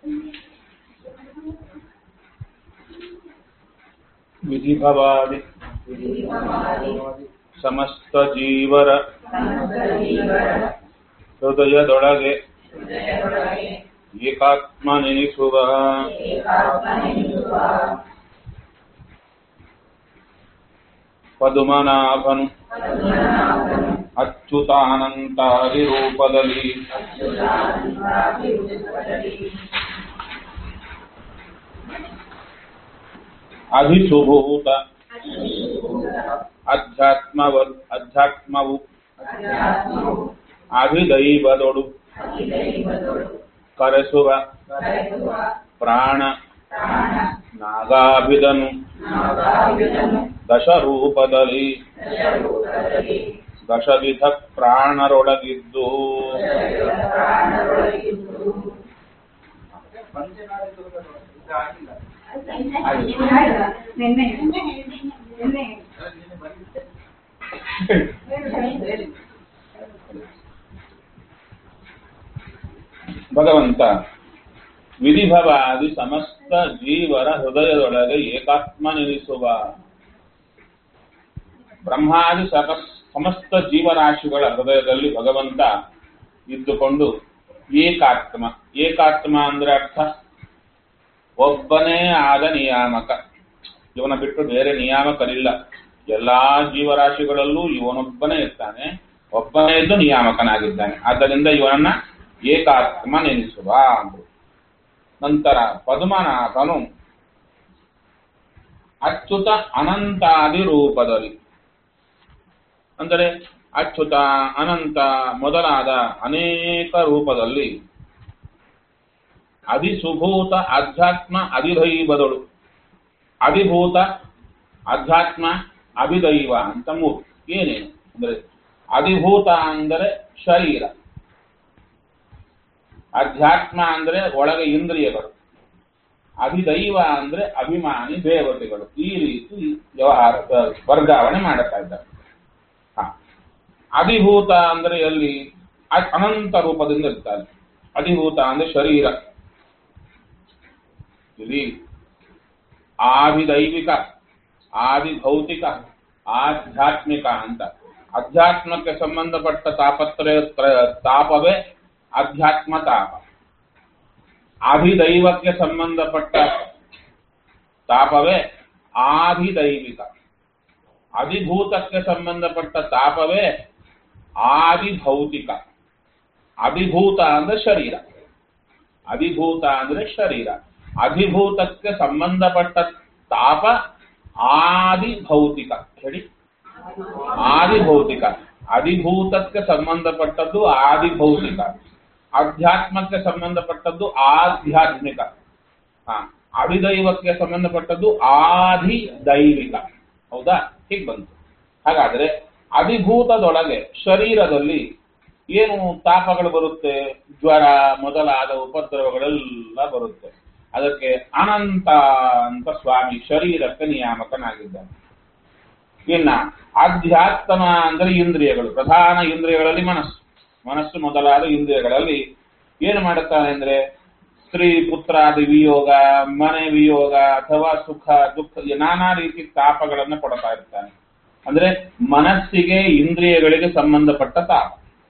ವಿಧಿಭವಾದಿ ಸಮಸ್ತ ಜೀವರ ಹೃದಯದೊಳಗೆ ಏಕಾತ್ಮ ನೆನೆಸುವ ಪದುಮನಾಭನು ಅಚ್ಯುತಾನಂತಾದಿ ರೂಪದಲ್ಲಿ ಅಧಿಸುಭೂತ ಅಧ್ಯಾತ್ಮವ ಅಧ್ಯಾತ್ಮವು ಅಭಿದೈವದೊಡು ಕರೆಸುವ ಪ್ರಾಣ ನಾಗಾಭಿದನು ದಶರೂಪದಲ್ಲಿ ದಶವಿಧ ಪ್ರಾಣರೊಳಗಿದ್ದು ನಿನ್ನೆ ನಿನ್ನೆ ಭಗವಂತ ವಿಧಿಭವಾದಿ ಸಮಸ್ತ ಜೀವರ ಹೃದಯದೊಳಗೆ ಏಕಾತ್ಮ ನಿಲ್ಲಿಸುವ ಬ್ರಹ್ಮಾದಿ ಸಕ ಸಮಸ್ತ ಜೀವರಾಶಿಗಳ ಹೃದಯದಲ್ಲಿ ಭಗವಂತ ಇದ್ದುಕೊಂಡು ಏಕಾತ್ಮ ಏಕಾತ್ಮ ಅಂದ್ರೆ ಅರ್ಥ ಒಬ್ಬನೇ ಆದ ನಿಯಾಮಕ ಇವನ ಬಿಟ್ಟು ಬೇರೆ ನಿಯಾಮಕರಿಲ್ಲ ಎಲ್ಲಾ ಜೀವರಾಶಿಗಳಲ್ಲೂ ಇವನೊಬ್ಬನೇ ಇರ್ತಾನೆ ಒಬ್ಬನೇ ಇದ್ದು ನಿಯಾಮಕನಾಗಿದ್ದಾನೆ ಆದ್ದರಿಂದ ಇವನನ್ನ ಏಕಾತ್ಮ ನೆನೆಸುವ ಅಂದ್ರು ನಂತರ ಪದ್ಮನಾಭನು ಅಚ್ಯುತ ಅನಂತಾದಿ ರೂಪದಲ್ಲಿ ಅಂದರೆ ಅಚ್ಯುತ ಅನಂತ ಮೊದಲಾದ ಅನೇಕ ರೂಪದಲ್ಲಿ ಅಧಿಸುಭೂತ ಅಧ್ಯಾತ್ಮ ಅಧಿದೈವದಳು ಅಧಿಭೂತ ಅಧ್ಯಾತ್ಮ ಅಭಿದೈವ ಅಂತ ಮೂರು ಏನೇನು ಅಂದ್ರೆ ಅಧಿಭೂತ ಅಂದರೆ ಶರೀರ ಅಧ್ಯಾತ್ಮ ಅಂದ್ರೆ ಒಳಗೆ ಇಂದ್ರಿಯಗಳು ಅಧಿದೈವ ಅಂದ್ರೆ ಅಭಿಮಾನಿ ದೇವತೆಗಳು ಈ ರೀತಿ ವ್ಯವಹಾರ ವರ್ಗಾವಣೆ ಮಾಡುತ್ತಾ ಇದ್ದಾರೆ ಹ. ಅಧಿಭೂತ ಅಂದ್ರೆ ಎಲ್ಲಿ ಅ- ಅನಂತ ರೂಪದಿಂದ ಇರ್ತಾರೆ ಅಧಿಭೂತ ಅಂದ್ರೆ ಶರೀರ ಇಲ್ಲಿ ಆದಿದೈವಿಕ ಆದಿಭೌತಿಕ ಆಧ್ಯಾತ್ಮಿಕ ಅಂತ ಅಧ್ಯಾತ್ಮಕ್ಕೆ ಸಂಬಂಧಪಟ್ಟ ತಾಪತ್ರಯ ತ್ರ- ತಾಪವೇ ಅಧ್ಯಾತ್ಮ ತಾಪ ಆದಿದೈವಕ್ಕೆ ಸಂಬಂಧಪಟ್ಟ ತಾಪವೇ ಆದಿದೈವಿಕ ಅಧಿಭೂತಕ್ಕೆ ಸಂಬಂಧಪಟ್ಟ ತಾಪವೇ ಆದಿಭೌತಿಕ ಅಧಿಭೂತ ಅಂದ್ರೆ ಶರೀರ ಅಧಿಭೂತ ಅಂದ್ರೆ ಶರೀರ ಅಧಿಭೂತಕ್ಕೆ ಸಂಬಂಧಪಟ್ಟ ತಾಪ ಆದಿ ಭೌತಿಕ ಹೇಳಿ ಆದಿ ಭೌತಿಕ ಅಧಿಭೂತಕ್ಕೆ ಸಂಬಂಧಪಟ್ಟದ್ದು ಆದಿ ಭೌತಿಕ ಅಧ್ಯಾತ್ಮಕ್ಕೆ ಸಂಬಂಧಪಟ್ಟದ್ದು ಆಧ್ಯಾತ್ಮಿಕ ಹ ಅಭಿದೈವಕ್ಕೆ ಸಂಬಂಧಪಟ್ಟದ್ದು ಆದಿ ದೈವಿಕ ಹೌದಾ ಹೀಗೆ ಬಂತು ಹಾಗಾದ್ರೆ ಅಧಿಭೂತದೊಳಗೆ ಶರೀರದಲ್ಲಿ ಏನು ತಾಪಗಳು ಬರುತ್ತೆ ಜ್ವರ ಮೊದಲಾದ ಉಪದ್ರವಗಳೆಲ್ಲ ಬರುತ್ತೆ ಅದಕ್ಕೆ ಅನಂತ ಅಂತ ಸ್ವಾಮಿ ಶರೀರಕ್ಕೆ ನಿಯಾಮಕನಾಗಿದ್ದಾನೆ ಇನ್ನ ಆಧ್ಯಾತ್ಮ ಅಂದ್ರೆ ಇಂದ್ರಿಯಗಳು ಪ್ರಧಾನ ಇಂದ್ರಿಯಗಳಲ್ಲಿ ಮನಸ್ಸು ಮನಸ್ಸು ಮೊದಲಾದ ಇಂದ್ರಿಯಗಳಲ್ಲಿ ಏನು ಮಾಡುತ್ತಾನೆ ಅಂದ್ರೆ ಸ್ತ್ರೀ ಪುತ್ರಾದಿ ವಿಯೋಗ ಮನೆ ವಿಯೋಗ ಅಥವಾ ಸುಖ ದುಃಖ ನಾನಾ ರೀತಿ ತಾಪಗಳನ್ನು ಕೊಡ್ತಾ ಇರ್ತಾನೆ ಅಂದ್ರೆ ಮನಸ್ಸಿಗೆ ಇಂದ್ರಿಯಗಳಿಗೆ ಸಂಬಂಧಪಟ್ಟ ತಾಪ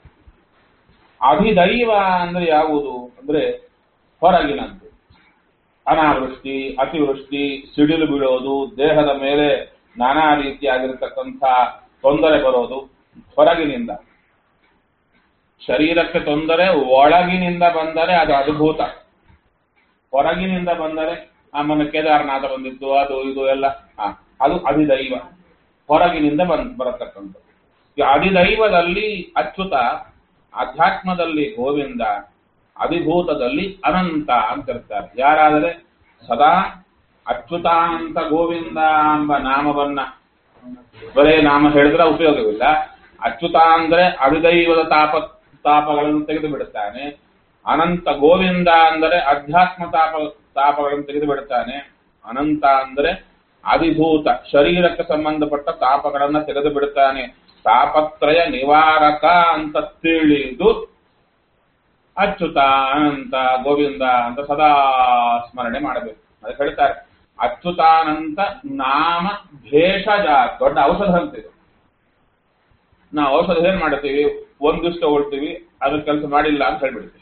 ಅಧಿದೈವ ಅಂದ್ರೆ ಯಾವುದು ಅಂದ್ರೆ ಹೊರಗಿನದ್ದು ಅನಾವೃಷ್ಟಿ ಅತಿವೃಷ್ಟಿ ಸಿಡಿಲು ಬೀಳೋದು ದೇಹದ ಮೇಲೆ ನಾನಾ ರೀತಿಯಾಗಿರತಕ್ಕಂಥ ತೊಂದರೆ ಬರೋದು ಹೊರಗಿನಿಂದ ಶರೀರಕ್ಕೆ ತೊಂದರೆ ಒಳಗಿನಿಂದ ಬಂದರೆ ಅದು ಅದ್ಭುತ ಹೊರಗಿನಿಂದ ಬಂದರೆ ಆಮೇಲೆ ಕೇದಾರನಾಥ ಬಂದಿತ್ತು ಅದು ಇದು ಎಲ್ಲ ಆ, ಅದು ಅಧಿದೈವ ಹೊರಗಿನಿಂದ ಬಂದ್ ಬರತಕ್ಕಂಥದ್ದು ಈ ಅಧಿದೈವದಲ್ಲಿ ಅಚ್ಯುತ ಅಧ್ಯಾತ್ಮದಲ್ಲಿ ಗೋವಿಂದ ಅಧಿಭೂತದಲ್ಲಿ ಅನಂತ ಅಂತ ಇರ್ತಾರೆ ಯಾರಾದರೆ ಸದಾ ಅಚ್ಯುತಾನಂತ ಗೋವಿಂದ ಎಂಬ ನಾಮವನ್ನ ಬರೇ ನಾಮ ಹೇಳಿದ್ರೆ ಉಪಯೋಗವಿಲ್ಲ ಅಚ್ಯುತ ಅಂದ್ರೆ ಅಧಿದೈವದ ತಾಪ ತಾಪಗಳನ್ನು ತೆಗೆದು ಬಿಡುತ್ತಾನೆ ಅನಂತ ಗೋವಿಂದ ಅಂದರೆ ಅಧ್ಯಾತ್ಮ ತಾಪ ತಾಪಗಳನ್ನು ತೆಗೆದು ಬಿಡುತ್ತಾನೆ ಅನಂತ ಅಂದ್ರೆ ಅಧಿಭೂತ ಶರೀರಕ್ಕೆ ಸಂಬಂಧಪಟ್ಟ ತಾಪಗಳನ್ನ ತೆಗೆದು ಬಿಡುತ್ತಾನೆ ತಾಪತ್ರಯ ನಿವಾರಕ ಅಂತ ತಿಳಿದು ಅಚ್ಯುತ ಅನಂತ ಗೋವಿಂದ ಅಂತ ಸದಾ ಸ್ಮರಣೆ ಮಾಡಬೇಕು ಅದಕ್ಕೆ ಹೇಳ್ತಾರೆ ಅಚ್ಯುತಾನಂತ ನಾಮ ಭೇಷಜ ದೊಡ್ಡ ಔಷಧ ಅಂತಿದೆ ನಾವು ಔಷಧ ಏನ್ ಮಾಡ್ತೀವಿ ಒಂದ್ ದಿವಸ ತಗೊಳ್ತೀವಿ ಅದ್ರ ಕೆಲಸ ಮಾಡಿಲ್ಲ ಅಂತ ಹೇಳ್ಬಿಡ್ತೀವಿ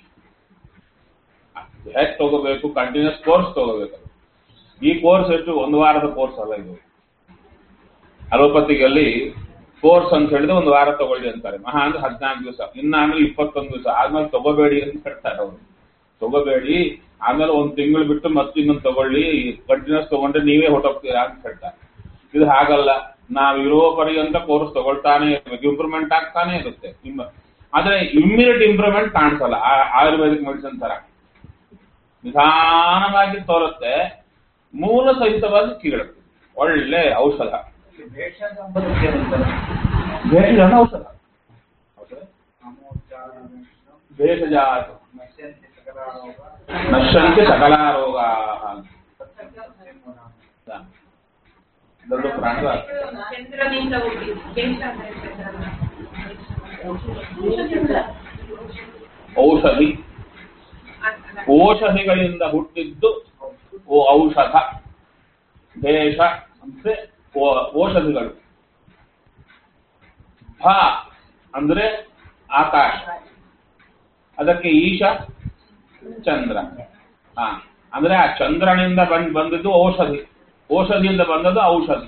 ಹೇಗೆ ತಗೋಬೇಕು ಕಂಟಿನ್ಯೂಸ್ ಕೋರ್ಸ್ ತಗೋಬೇಕು ಈ ಕೋರ್ಸ್ ಎಷ್ಟು ಒಂದು ವಾರದ ಕೋರ್ಸ್ ಅಲ್ಲ ಇದು ಅಲೋಪತಿಗಲ್ಲಿ ಕೋರ್ಸ್ ಅಂತ ಹೇಳಿದ್ರೆ ಒಂದು ವಾರ ತಗೊಳ್ಳಿ ಅಂತಾರೆ ಮಹಾ ಅಂದ್ರೆ ಹದಿನಾಲ್ಕು ದಿವಸ ಇನ್ನ ಆಮೇಲೆ ಇಪ್ಪತ್ತೊಂದು ದಿವಸ ಆದ್ಮೇಲೆ ತಗೋಬೇಡಿ ಅಂತ ಹೇಳ್ತಾರೆ ಅವರು ತಗೋಬೇಡಿ ಆಮೇಲೆ ಒಂದ್ ತಿಂಗಳು ಬಿಟ್ಟು ಮತ್ತೆ ಇನ್ನೊಂದು ತಗೊಳ್ಳಿ ಕಂಟಿನ್ಯೂಸ್ ತಗೊಂಡ್ರೆ ನೀವೇ ಹೊಟ್ಟೋಗ್ತೀರಾ ಅಂತ ಹೇಳ್ತಾರೆ ಇದು ಹಾಗಲ್ಲ ನಾವ್ ಇರೋ ಪರ್ಯಂತ ಕೋರ್ಸ್ ತಗೊಳ್ತಾನೆ ಇರ್ಬೇಕು ಇಂಪ್ರೂವ್ಮೆಂಟ್ ಆಗ್ತಾನೆ ಇರುತ್ತೆ ನಿಮ್ಮ ಆದ್ರೆ ಇಮ್ಮಿಡಿಯೇಟ್ ಇಂಪ್ರೂವ್ಮೆಂಟ್ ಕಾಣಿಸಲ್ಲ ಆ- ಆಯುರ್ವೇದಿಕ್ ಮೆಡಿಸಿನ್ ತರ ನಿಧಾನವಾಗಿ ತೋರುತ್ತೆ ಮೂಲ ಸಹಿತವಾಗಿ ಕೀಳುತ್ತೆ ಒಳ್ಳೆ ಔಷಧ ಭೇಷಜ ಅಂಬುದಕ್ಕೆ ಏನಂತಾರೆ? ಭೇಷಜ ಔಷಧ ಅಮೋಚಾರ ಭೇಷಜ ನಶ್ಯಂತಿ ಸಕಲಾರೋಗ ನಶ್ಯಂತಿ ಸಕಲಾರೋಗ ದೊಡ್ಡ ಪ್ರಾಣದ ಚಂದ್ರನಿಂದ ಹುಟ್ಟಿದ್ದು ದೇಶ ಅಂದ್ರೆ ಚಂದ್ರನ. ಔಷಧಿ ಅಲ್ಲ. ಓಷಧಿಗಳಿಂದ ಹುಟ್ಟಿದ್ದು ಓ ಔಷಧ ದೇಶ ಅಂದ್ರೆ ಓ- ಔಷಧಿಗಳು ಭ ಅಂದ್ರೆ ಆಕಾಶ ಅದಕ್ಕೆ ಈಶ ಚಂದ್ರ ಹಾ ಅಂದ್ರೆ ಆ ಚಂದ್ರನಿಂದ ಬಂದ್ ಬಂದದ್ದು ಔಷಧಿ ಔಷಧಿಯಿಂದ ಬಂದದ್ದು ಔಷಧಿ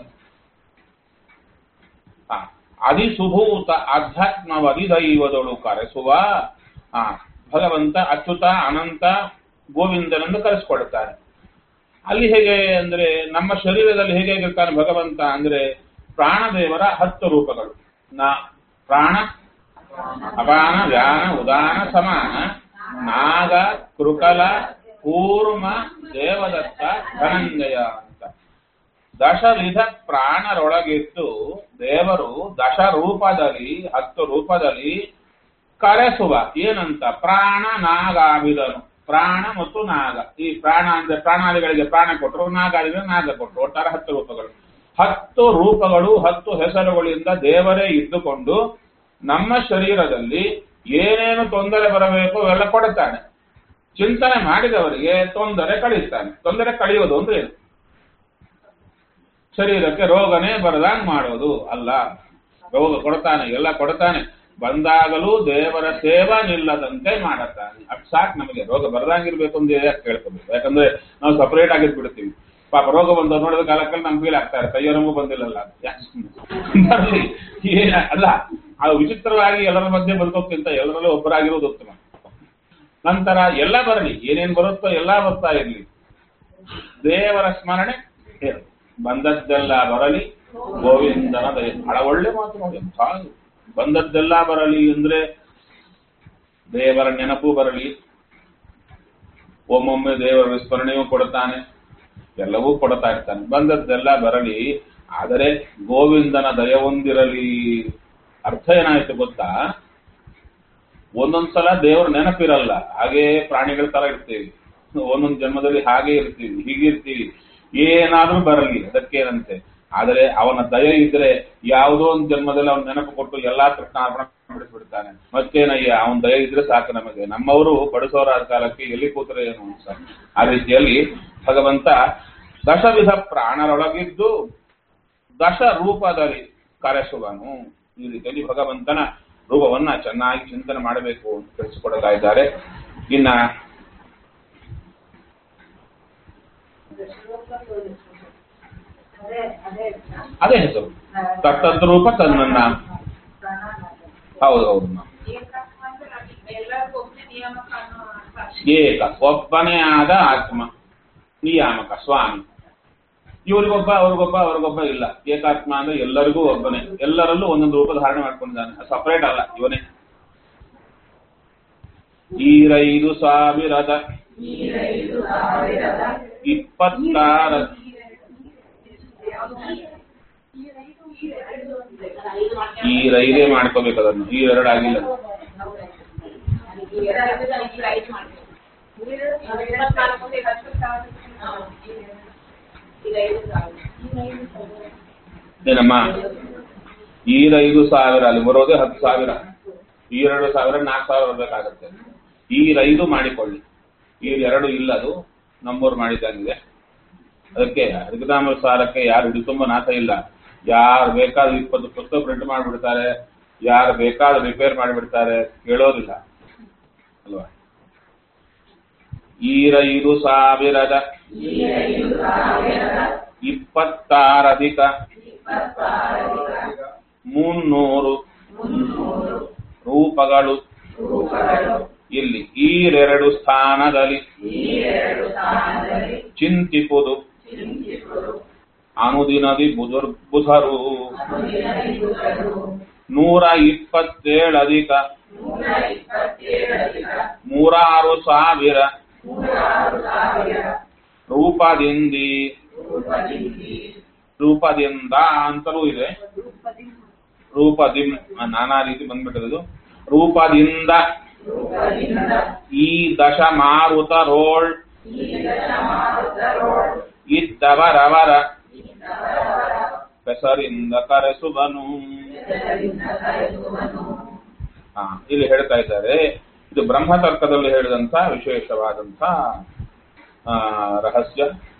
ಹಾ ಅಧಿಸುಭೂತ ಅಧ್ಯಾತ್ಮವಧಿ ದೈವದೊಳು ಕರೆಸುವ ಹಾ ಭಗವಂತ ಅಚ್ಯುತ ಅನಂತ ಗೋವಿಂದನೆಂದು ಕರೆಸಿಕೊಡುತ್ತಾರೆ ಅಲ್ಲಿ ಹೇಗೆ ಅಂದ್ರೆ ನಮ್ಮ ಶರೀರದಲ್ಲಿ ಹೇಗೆ ಇರ್ತಾನೆ ಭಗವಂತ ಅಂದ್ರೆ ಪ್ರಾಣದೇವರ ಹತ್ತು ರೂಪಗಳು ನಾ ಪ್ರಾಣ ಅಪಾನ ವ್ಯಾನ ಉದಾನ ಸಮಾನ ನಾಗ ಕೃಕಲ ಕೂರ್ಮ ದೇವದತ್ತ ಧನಂಜಯ ಅಂತ ದಶವಿಧ ಪ್ರಾಣರೊಳಗಿದ್ದು ದೇವರು ದಶ ರೂಪದಲ್ಲಿ ಹತ್ತು ರೂಪದಲ್ಲಿ ಕರೆಸುವ ಏನಂತ ಪ್ರಾಣ ನಾಗಾವಿದನು ಪ್ರಾಣ ಮತ್ತು ನಾಗ ಈ ಪ್ರಾಣ ಅಂದ್ರೆ ಪ್ರಾಣಾದಿಗಳಿಗೆ ಪ್ರಾಣ ಕೊಟ್ಟರು ನಾಗಾದಿಗಳಿಗೆ ನಾಗ ಕೊಟ್ಟರು ಒಟ್ಟಾರೆ ಹತ್ತು ರೂಪಗಳು ಹತ್ತು ರೂಪಗಳು ಹತ್ತು ಹೆಸರುಗಳಿಂದ ದೇವರೇ ಇದ್ದುಕೊಂಡು ನಮ್ಮ ಶರೀರದಲ್ಲಿ ಏನೇನು ತೊಂದರೆ ಬರಬೇಕು ಅವೆಲ್ಲ ಕೊಡುತ್ತಾನೆ ಚಿಂತನೆ ಮಾಡಿದವರಿಗೆ ತೊಂದರೆ ಕಳೆಯುತ್ತಾನೆ ತೊಂದರೆ ಕಳೆಯೋದು ಅಂದ್ರೆ ಏನು ಶರೀರಕ್ಕೆ ರೋಗನೇ ಬರದಂಗ್ ಮಾಡೋದು ಅಲ್ಲ ರೋಗ ಕೊಡ್ತಾನೆ ಎಲ್ಲ ಕೊಡ್ತಾನೆ ಬಂದಾಗಲೂ ದೇವರ ಸೇವಾ ನಿಲ್ಲದಂತೆ ಮಾಡುತ್ತಾನೆ ಅದ್ ಸಾಕು ನಮಗೆ ರೋಗ ಬರದಂಗಿರ್ಬೇಕು ಅಂತ ಯಾಕೆ ಕೇಳ್ಕೋಬೇಕು ಯಾಕಂದ್ರೆ ನಾವು ಸಪರೇಟ್ ಆಗಿದ್ ಬಿಡ್ತೀವಿ ಪಾಪ ರೋಗ ಬಂದ ನೋಡಿದ ಕಾಲಕ್ಕಲ್ಲಿ ನಮ್ಗೆ ಫೀಲ್ ಆಗ್ತಾರೆ ಕೈಯರಂಗೂ ಬಂದಿಲ್ಲಲ್ಲ ಯಾಕ್ ಸುಮ್ನೆ? ಬರ್ಲಿ. ಏನ ಅಲ್ಲ ಅದು ವಿಚಿತ್ರವಾಗಿ ಎಲ್ಲರ ಮಧ್ಯೆ ಬದುಕೋಕ್ಕಿಂತ ಎಲ್ಲರಲ್ಲೂ ಒಬ್ಬರಾಗಿರೋದು ಉತ್ತಮ ನಂತರ ಎಲ್ಲ ಬರಲಿ ಏನೇನ್ ಬರುತ್ತೋ ಎಲ್ಲ ಬರ್ತಾ ಇರ್ಲಿ ದೇವರ ಸ್ಮರಣೆ ಹೇಳು ಬಂದದ್ದೆಲ್ಲ ಬರಲಿ ಗೋವಿಂದನ ದಯ ಬಹಳ ಒಳ್ಳೆ ಮಾತು ನೋಡಿ ಬಹಳ ಬಂದದ್ದೆಲ್ಲ ಬರಲಿ ಅಂದ್ರೆ ದೇವರ ನೆನಪು ಬರಲಿ ಒಮ್ಮೊಮ್ಮೆ ದೇವರ ವಿಸ್ಮರಣೆಯೂ ಕೊಡುತ್ತಾನೆ ಎಲ್ಲವೂ ಕೊಡ್ತಾ ಇರ್ತಾನೆ ಬಂದದ್ದೆಲ್ಲ ಬರಲಿ ಆದರೆ ಗೋವಿಂದನ ದಯ ಹೊಂದಿರಲಿ ಅರ್ಥ ಏನಾಯ್ತು ಗೊತ್ತಾ ಒಂದೊಂದ್ಸಲ ದೇವರ ನೆನಪಿರಲ್ಲ ಹಾಗೇ ಪ್ರಾಣಿಗಳ ತರ ಇರ್ತೀವಿ ಒಂದೊಂದು ಜನ್ಮದಲ್ಲಿ ಹಾಗೆ ಇರ್ತೀವಿ ಹೀಗಿರ್ತೀವಿ ಏನಾದ್ರೂ ಬರಲಿ ಅದಕ್ಕೇನಂತೆ ಆದರೆ ಅವನ ದಯ ಇದ್ರೆ ಯಾವುದೋ ಒಂದು ಜನ್ಮದಲ್ಲಿ ಅವನ ನೆನಪು ಕೊಟ್ಟು ಎಲ್ಲಾ ಕೃಷ್ಣಾರ್ಪಣ ಬಿಡಿಸ್ಬಿಡ್ತಾನೆ ಮತ್ತೇನಯ್ಯ ಅವನ ದಯ ಇದ್ರೆ ಸಾಕು ನಮಗೆ ನಮ್ಮವರು ಬಡಿಸೋರಾದ ಕಾಲಕ್ಕೆ ಎಲ್ಲಿ ಕೂತರೆ ಏನು ಅಂತ ಆ ರೀತಿಯಲ್ಲಿ ಭಗವಂತ ದಶವಿಧ ಪ್ರಾಣರೊಳಗಿದ್ದು ದಶ ರೂಪದಲ್ಲಿ ಕರೆಸುವನು ಈ ರೀತಿಯಲ್ಲಿ ಭಗವಂತನ ರೂಪವನ್ನ ಚೆನ್ನಾಗಿ ಚಿಂತನೆ ಮಾಡಬೇಕು ಅಂತ ತಿಳಿಸಿಕೊಡ್ತಾ ಇದ್ದಾರೆ ಇನ್ನ ಅದೇ ಅದೇ ಅದೇ ಹೆಸರು ತತ್ತದ್ ರೂಪ ತನ್ನ ಹೌದು ಹೌದು ma'am. ಏಕಾತ್ಮ ಅಂದ್ರೆ ಅಲ್ಲಿ ಎಲ್ಲರಿಗೂ ಒಬ್ಬನೇ ನಿಯಾಮಕ ಅನ್ನೋ ಅರ್ಥ ಅಷ್ಟೇ. ಏಕ ಒಬ್ಬನೇ ಆದ ಆತ್ಮ ನಿಯಾಮಕ ಸ್ವಾಮಿ ಇವ್ರಿಗೊಬ್ಬ ಅವ್ರಿಗೊಬ್ಬ ಅವ್ರಿಗೊಬ್ಬ ಇಲ್ಲ ಏಕಾತ್ಮ ಅಂದ್ರೆ ಎಲ್ಲರಿಗೂ ಒಬ್ಬನೇ ಎಲ್ಲರಲ್ಲೂ ಒಂದೊಂದು ರೂಪ ಧಾರಣೆ ಮಾಡ್ಕೊಂಡಿದ್ದಾನೆ ಸಪರೇಟ್ ಅಲ್ಲ ಇವನೇ ಈರೈದು ಸಾವಿರದ ಇಪ್ಪತ್ತಾರ ಈ ರೈಲೇ ಮಾಡ್ಕೋಬೇಕು ಅದನ್ನು ಈ ಎರಡು ಆಗಿಲ್ಲ ಏನಮ್ಮ ಈರೈದು ಸಾವಿರ ಅಲ್ಲಿ ಬರೋದೇ ಹತ್ತು ಸಾವಿರ ಈ ಎರಡು ಸಾವಿರ ನಾಲ್ಕು ಸಾವಿರ ಬರ್ಬೇಕಾಗತ್ತೆ ಈರೈದು ಮಾಡಿಕೊಳ್ಳಿ ಈರ್ ಎರಡು ಇಲ್ಲದು ನಮ್ಮೂರು ಮಾಡಿದಂಗಿದೆ ಅದಕ್ಕೆ ಹರಿಕತಾಮೃತ ಸಾರಕ್ಕೆ ಯಾರು ಹಿಡಿತುಂಬ ನಾಶ ಇಲ್ಲ ಯಾರು ಬೇಕಾದ್ರೂ ಇಪ್ಪತ್ತು ಪುಸ್ತಕ ಪ್ರಿಂಟ್ ಮಾಡಿಬಿಡ್ತಾರೆ ಯಾರು ಬೇಕಾದ್ರೂ ರಿಪೇರ್ ಮಾಡಿಬಿಡ್ತಾರೆ ಕೇಳೋದಿಲ್ಲ ಅಲ್ವಾ ಈರೈದು ಸಾವಿರದ ಇಪ್ಪತ್ತಾರಧಿಕ ಮುನ್ನೂರು ರೂಪಗಳು ಇಲ್ಲಿ ಈರೆರಡು ಸ್ಥಾನದಲ್ಲಿ ಚಿಂತಿಪುದು ಅನುದಿನದಿ ಬುಧುರ್ ಬುಧರು ನೂರ ಇಪ್ಪತ್ತೇಳಧಿಕ ಮೂರಾರು ಸಾವಿರ ರೂಪದಿಂದಿ ರೂಪದಿಂದ ಅಂತಲೂ ಇದೆ ರೂಪದಿಂ ನಾನಾ ರೀತಿ ಬಂದ್ಬಿಟ್ಟದು ರೂಪದಿಂದ ಈ ದಶ ಮಾರುತರೋಳ್ ಇದ್ದವರವರ ಹೆಸರಿಂದ ಕರೆಸುವನು ಹಾ ಇಲ್ಲಿ ಹೇಳ್ತಾ ಇದ್ದಾರೆ ಇದು ಬ್ರಹ್ಮತರ್ಕದಲ್ಲಿ ಹೇಳಿದಂತ ವಿಶೇಷವಾದಂತ ಆ, ರಹಸ್ಯ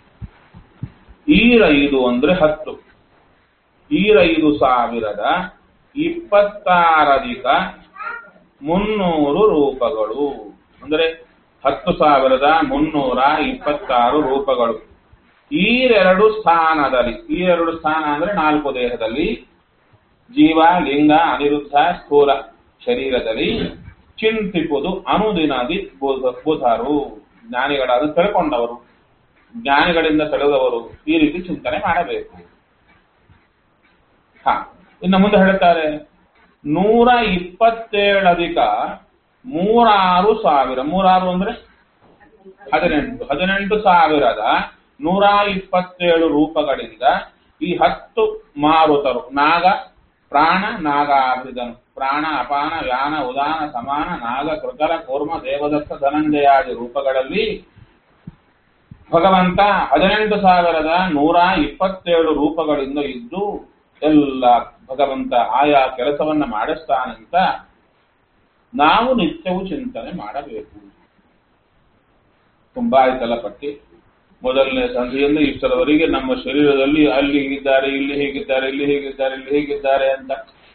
ಈರೈದು ಅಂದ್ರೆ ಹತ್ತು ಈರೈದು ಸಾವಿರದ ಇಪ್ಪತ್ತಾರಧಿಕ ಮುನ್ನೂರು ರೂಪಗಳು ಅಂದ್ರೆ ಹತ್ತು ಸಾವಿರದ ಮುನ್ನೂರ ಇಪ್ಪತ್ತಾರು ರೂಪಗಳು ಈರೆರಡು ಸ್ಥಾನದಲ್ಲಿ ಈರೆರಡು ಸ್ಥಾನ ಅಂದ್ರೆ ನಾಲ್ಕು ದೇಹದಲ್ಲಿ ಜೀವ ಲಿಂಗ ಅನಿರುದ್ಧ ಸ್ಥೂಲ ಶರೀರದಲ್ಲಿ ಚಿಂತಿಪುದು ಅನುದಿನದಿ ಬುಧ ಬುಧರು ಜ್ಞಾನಿಗಳಾದ ತಿಳ್ಕೊಂಡವರು ಜ್ಞಾನಿಗಳಿಂದ ತಿಳಿದವರು ಈ ರೀತಿ ಚಿಂತನೆ ಮಾಡಬೇಕು ಹ ಇನ್ನು ಮುಂದೆ ಹೇಳ್ತಾರೆ ನೂರ ಇಪ್ಪತ್ತೇಳಧಿಕ ಮೂರಾರು ಸಾವಿರ ಮೂರಾರು ಅಂದ್ರೆ ಹದಿನೆಂಟು ಹದಿನೆಂಟು ಸಾವಿರದ ನೂರ ಇಪ್ಪತ್ತೇಳು ರೂಪಗಳಿಂದ ಈ ಹತ್ತು ಮಾರುತರು ನಾಗ ಪ್ರಾಣ ನಾಗಾಭಿದನು ಪ್ರಾಣ ಅಪಾನ ವ್ಯಾನ ಉದಾನ ಸಮಾನ ನಾಗ ಕೃತಲ ಕೂರ್ಮ ದೇವದತ್ತ ಧನಂಜಯಾದಿ ರೂಪಗಳಲ್ಲಿ ಭಗವಂತ ಹದಿನೆಂಟು ಸಾವಿರದ ನೂರ ಇಪ್ಪತ್ತೇಳು ರೂಪಗಳಿಂದ ಇದ್ದು ಎಲ್ಲ ಭಗವಂತ ಆಯಾ ಕೆಲಸವನ್ನ ಮಾಡಿಸ್ತಾನಂತ ನಾವು ನಿತ್ಯವೂ ಚಿಂತನೆ ಮಾಡಬೇಕು ತುಂಬಾ ಆಯ್ತಲ್ಲ ಪಟ್ಟಿ ಮೊದಲನೇ ಸಂಧಿಯಿಂದ ಇಷ್ಟರವರೆಗೆ ನಮ್ಮ ಶರೀರದಲ್ಲಿ ಅಲ್ಲಿ ಹೀಗಿದ್ದಾರೆ ಇಲ್ಲಿ ಹೀಗಿದ್ದಾರೆ ಇಲ್ಲಿ ಹೀಗಿದ್ದಾರೆ ಇಲ್ಲಿ ಹೀಗಿದ್ದಾರೆ ಅಂತ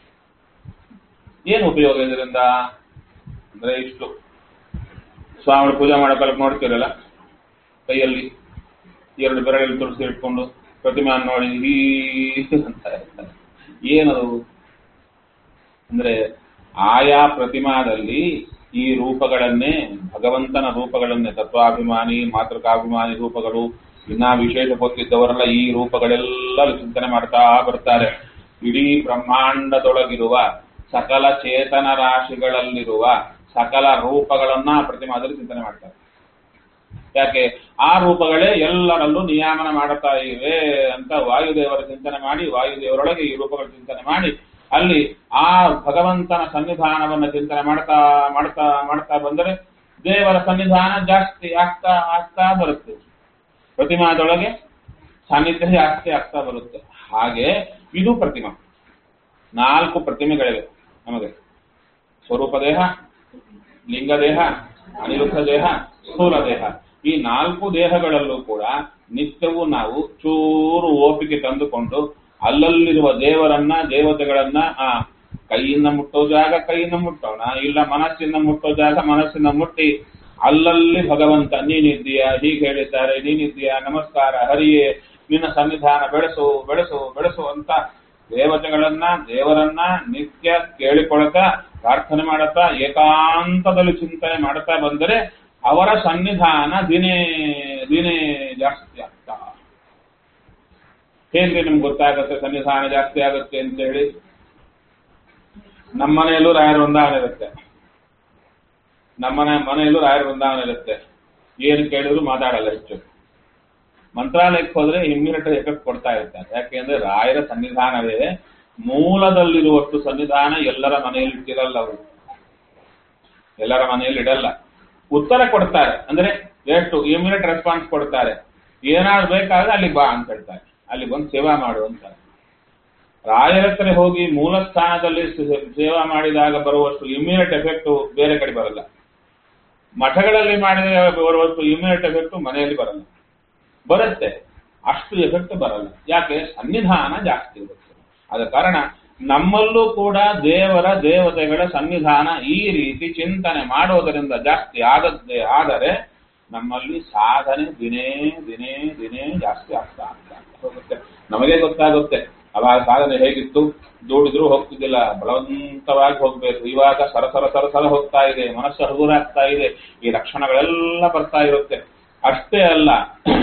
ಏನು ಉಪಯೋಗ ಇದರಿಂದ ಅಂದ್ರೆ ಇಷ್ಟು ಸ್ವಾಮಿ ಪೂಜೆ ಮಾಡಕ್ಕೆ ನೋಡ್ತಿರಲ್ಲ ಕೈಯಲ್ಲಿ ಎರಡು ಬೆರಳಲ್ಲಿ ತುಳಸಿ ಇಟ್ಕೊಂಡು ಪ್ರತಿಮಾ ನೋಡಿ ಈ ಅಂತ ಇರ್ತಾರೆ. ಏನದು ಅಂದ್ರೆ ಆಯಾ ಪ್ರತಿಮಾದಲ್ಲಿ ಈ ರೂಪಗಳನ್ನೇ ಭಗವಂತನ ರೂಪಗಳನ್ನೇ ತತ್ವಾಭಿಮಾನಿ ಮಾತೃಕಾಭಿಮಾನಿ ರೂಪಗಳು ಇನ್ನ ವಿಶೇಷ ಗೊತ್ತಿದ್ದವರೆಲ್ಲ ಈ ರೂಪಗಳೆಲ್ಲ ಚಿಂತನೆ ಮಾಡ್ತಾ ಬರ್ತಾರೆ ಇಡೀ ಬ್ರಹ್ಮಾಂಡದೊಳಗಿರುವ ಸಕಲ ಚೇತನ ರಾಶಿಗಳಲ್ಲಿರುವ ಸಕಲ ರೂಪಗಳನ್ನ ಪ್ರತಿಮಾದಲ್ಲಿ ಚಿಂತನೆ ಮಾಡ್ತಾರೆ ಯಾಕೆ ಆ ರೂಪಗಳೇ ಎಲ್ಲರಲ್ಲೂ ನಿಯಾಮನ ಮಾಡುತ್ತಾ ಇವೆ ಅಂತ ವಾಯುದೇವರ ಚಿಂತನೆ ಮಾಡಿ ವಾಯುದೇವರೊಳಗೆ ಈ ರೂಪಗಳ ಚಿಂತನೆ ಮಾಡಿ ಅಲ್ಲಿ ಆ ಭಗವಂತನ ಸನ್ನಿಧಾನವನ್ನ ಚಿಂತನೆ ಮಾಡ್ತಾ ಮಾಡ್ತಾ ಮಾಡ್ತಾ ಬಂದರೆ ದೇವರ ಸನ್ನಿಧಾನ ಜಾಸ್ತಿ ಆಗ್ತಾ ಆಗ್ತಾ ಬರುತ್ತೆ ಪ್ರತಿಮಾದೊಳಗೆ ಸಾನ್ನಿಧ್ಯ ಜಾಸ್ತಿ ಆಗ್ತಾ ಬರುತ್ತೆ ಹಾಗೆ ಇದು ಪ್ರತಿಮಾ ನಾಲ್ಕು ಪ್ರತಿಮೆಗಳಿವೆ ನಮಗೆ ಸ್ವರೂಪ ದೇಹ ಲಿಂಗ ದೇಹ ಅನಿರುದ್ಧ ದೇಹ ಸ್ಥೂಲ ದೇಹ ಈ ನಾಲ್ಕು ದೇಹಗಳಲ್ಲೂ ಕೂಡ ನಿತ್ಯವೂ ನಾವು ಚೂರು ಓಪಿಕೆ ತಂದುಕೊಂಡು ಅಲ್ಲಲ್ಲಿರುವ ದೇವರನ್ನ ದೇವತೆಗಳನ್ನ ಆ ಕೈಯಿಂದ ಮುಟ್ಟೋ ಜಾಗ ಕೈಯಿಂದ ಮುಟ್ಟೋಣ ಇಲ್ಲ ಮನಸ್ಸಿಂದ ಮುಟ್ಟೋ ಜಾಗ ಮನಸ್ಸಿಂದ ಮುಟ್ಟಿ ಅಲ್ಲಲ್ಲಿ ಭಗವಂತ ನೀನಿದ್ದೀಯಾ ಹೀಗೆ ಹೇಳಿದ್ದಾರೆ ನೀನಿದ್ದೀಯಾ ನಮಸ್ಕಾರ ಹರಿಯೇ ನಿನ್ನ ಸನ್ನಿಧಾನ ಬೆಳೆಸು ಬೆಳೆಸು ಬೆಳೆಸು ಅಂತ ದೇವತೆಗಳನ್ನ ದೇವರನ್ನ ನಿತ್ಯ ಕೇಳಿಕೊಳ್ತಾ ಪ್ರಾರ್ಥನೆ ಮಾಡುತ್ತಾ ಏಕಾಂತದಲ್ಲಿ ಚಿಂತನೆ ಮಾಡುತ್ತಾ ಬಂದರೆ ಅವರ ಸನ್ನಿಧಾನ ದಿನೇ ದಿನೇ ಜಾಸ್ತಿ ಆಗ್ತಾ ಹೇಗೆ ನಿಮ್ಗೆ ಗೊತ್ತಾಗುತ್ತೆ ಸನ್ನಿಧಾನ ಜಾಸ್ತಿ ಆಗುತ್ತೆ ಅಂತ ಹೇಳಿ ನಮ್ಮ ಮನೆಯಲ್ಲೂ ರಾಯರ ವೃಂದಾವನ ಇರುತ್ತೆ ನಮ್ಮನೆ ಮನೆಯಲ್ಲೂ ರಾಯರ ವೃಂದಾವನ ಇರುತ್ತೆ ಏನು ಕೇಳಿದ್ರು ಮಾತಾಡಲ್ಲ ಹೆಚ್ಚು ಮಂತ್ರಾಲಯಕ್ಕೆ ಹೋದ್ರೆ ಇಮ್ಯುನಿಟ್ ಎಫೆಕ್ಟ್ ಕೊಡ್ತಾ ಇರ್ತಾರೆ ಯಾಕೆಂದ್ರೆ ರಾಯರ ಸನ್ನಿಧಾನವೇ ಮೂಲದಲ್ಲಿರುವಷ್ಟು ಸನ್ನಿಧಾನ ಎಲ್ಲರ ಮನೆಯಲ್ಲಿ ಇಟ್ಟಿರಲ್ಲ ಅವರು ಎಲ್ಲರ ಮನೆಯಲ್ಲಿ ಇಡಲ್ಲ ಉತ್ತರ ಕೊಡ್ತಾರೆ ಅಂದ್ರೆ ಎಷ್ಟು ಇಮ್ಯುನಿಟ್ ರೆಸ್ಪಾನ್ಸ್ ಕೊಡ್ತಾರೆ ಏನಾದ್ರು ಬೇಕಾದ್ರೆ ಅಲ್ಲಿ ಬಾ ಅಂತ ಹೇಳ್ತಾರೆ ಅಲ್ಲಿ ಬಂದು ಸೇವಾ ಮಾಡು ಅಂತಾರೆ ರಾಯರ ಹತ್ರ ಹೋಗಿ ಮೂಲ ಸ್ಥಾನದಲ್ಲಿ ಸೇ- ಸೇವಾ ಮಾಡಿದಾಗ ಬರುವಷ್ಟು ಇಮ್ಯುನಿಟ್ ಎಫೆಕ್ಟ್ ಬೇರೆ ಕಡೆ ಬರಲ್ಲ ಮಠಗಳಲ್ಲಿ ಮಾಡಿದ ಬರುವಷ್ಟು ಇಮ್ಯುನಿಟ್ ಎಫೆಕ್ಟ್ ಮನೆಯಲ್ಲಿ ಬರಲ್ಲ ಬರುತ್ತೆ ಅಷ್ಟು ಎಫೆಕ್ಟ್ ಬರಲ್ಲ ಯಾಕೆ ಸನ್ನಿಧಾನ ಜಾಸ್ತಿ ಇರುತ್ತೆ ಆದ ಕಾರಣ ನಮ್ಮಲ್ಲೂ ಕೂಡ ದೇವರ ದೇವತೆಗಳ ಸನ್ನಿಧಾನ ಈ ರೀತಿ ಚಿಂತನೆ ಮಾಡೋದರಿಂದ ಜಾಸ್ತಿ ಆದದ್ದೇ ಆದರೆ ನಮ್ಮಲ್ಲಿ ಸಾಧನೆ ದಿನೇ ದಿನೇ ದಿನೇ ಜಾಸ್ತಿ ಆಗ್ತಾ ಆಗ್ತಾ ಹೋಗುತ್ತೆ ನಮಗೆ ಗೊತ್ತಾಗುತ್ತೆ ಅವಾಗ ಸಾಧನೆ ಹೇಗಿತ್ತು ದುಡಿದ್ರು ಹೋಗ್ತಿದ್ದಿಲ್ಲ ಬಲವಂತವಾಗಿ ಹೋಗ್ಬೇಕು ಇವಾಗ ಸರಸರ ಸರಸರ ಹೋಗ್ತಾ ಇದೆ ಮನಸ್ಸು ಹಗುರಾಗ್ತಾ ಇದೆ ಈ ಲಕ್ಷಣಗಳೆಲ್ಲ ಬರ್ತಾ ಇರುತ್ತೆ ಅಷ್ಟೇ ಅಲ್ಲ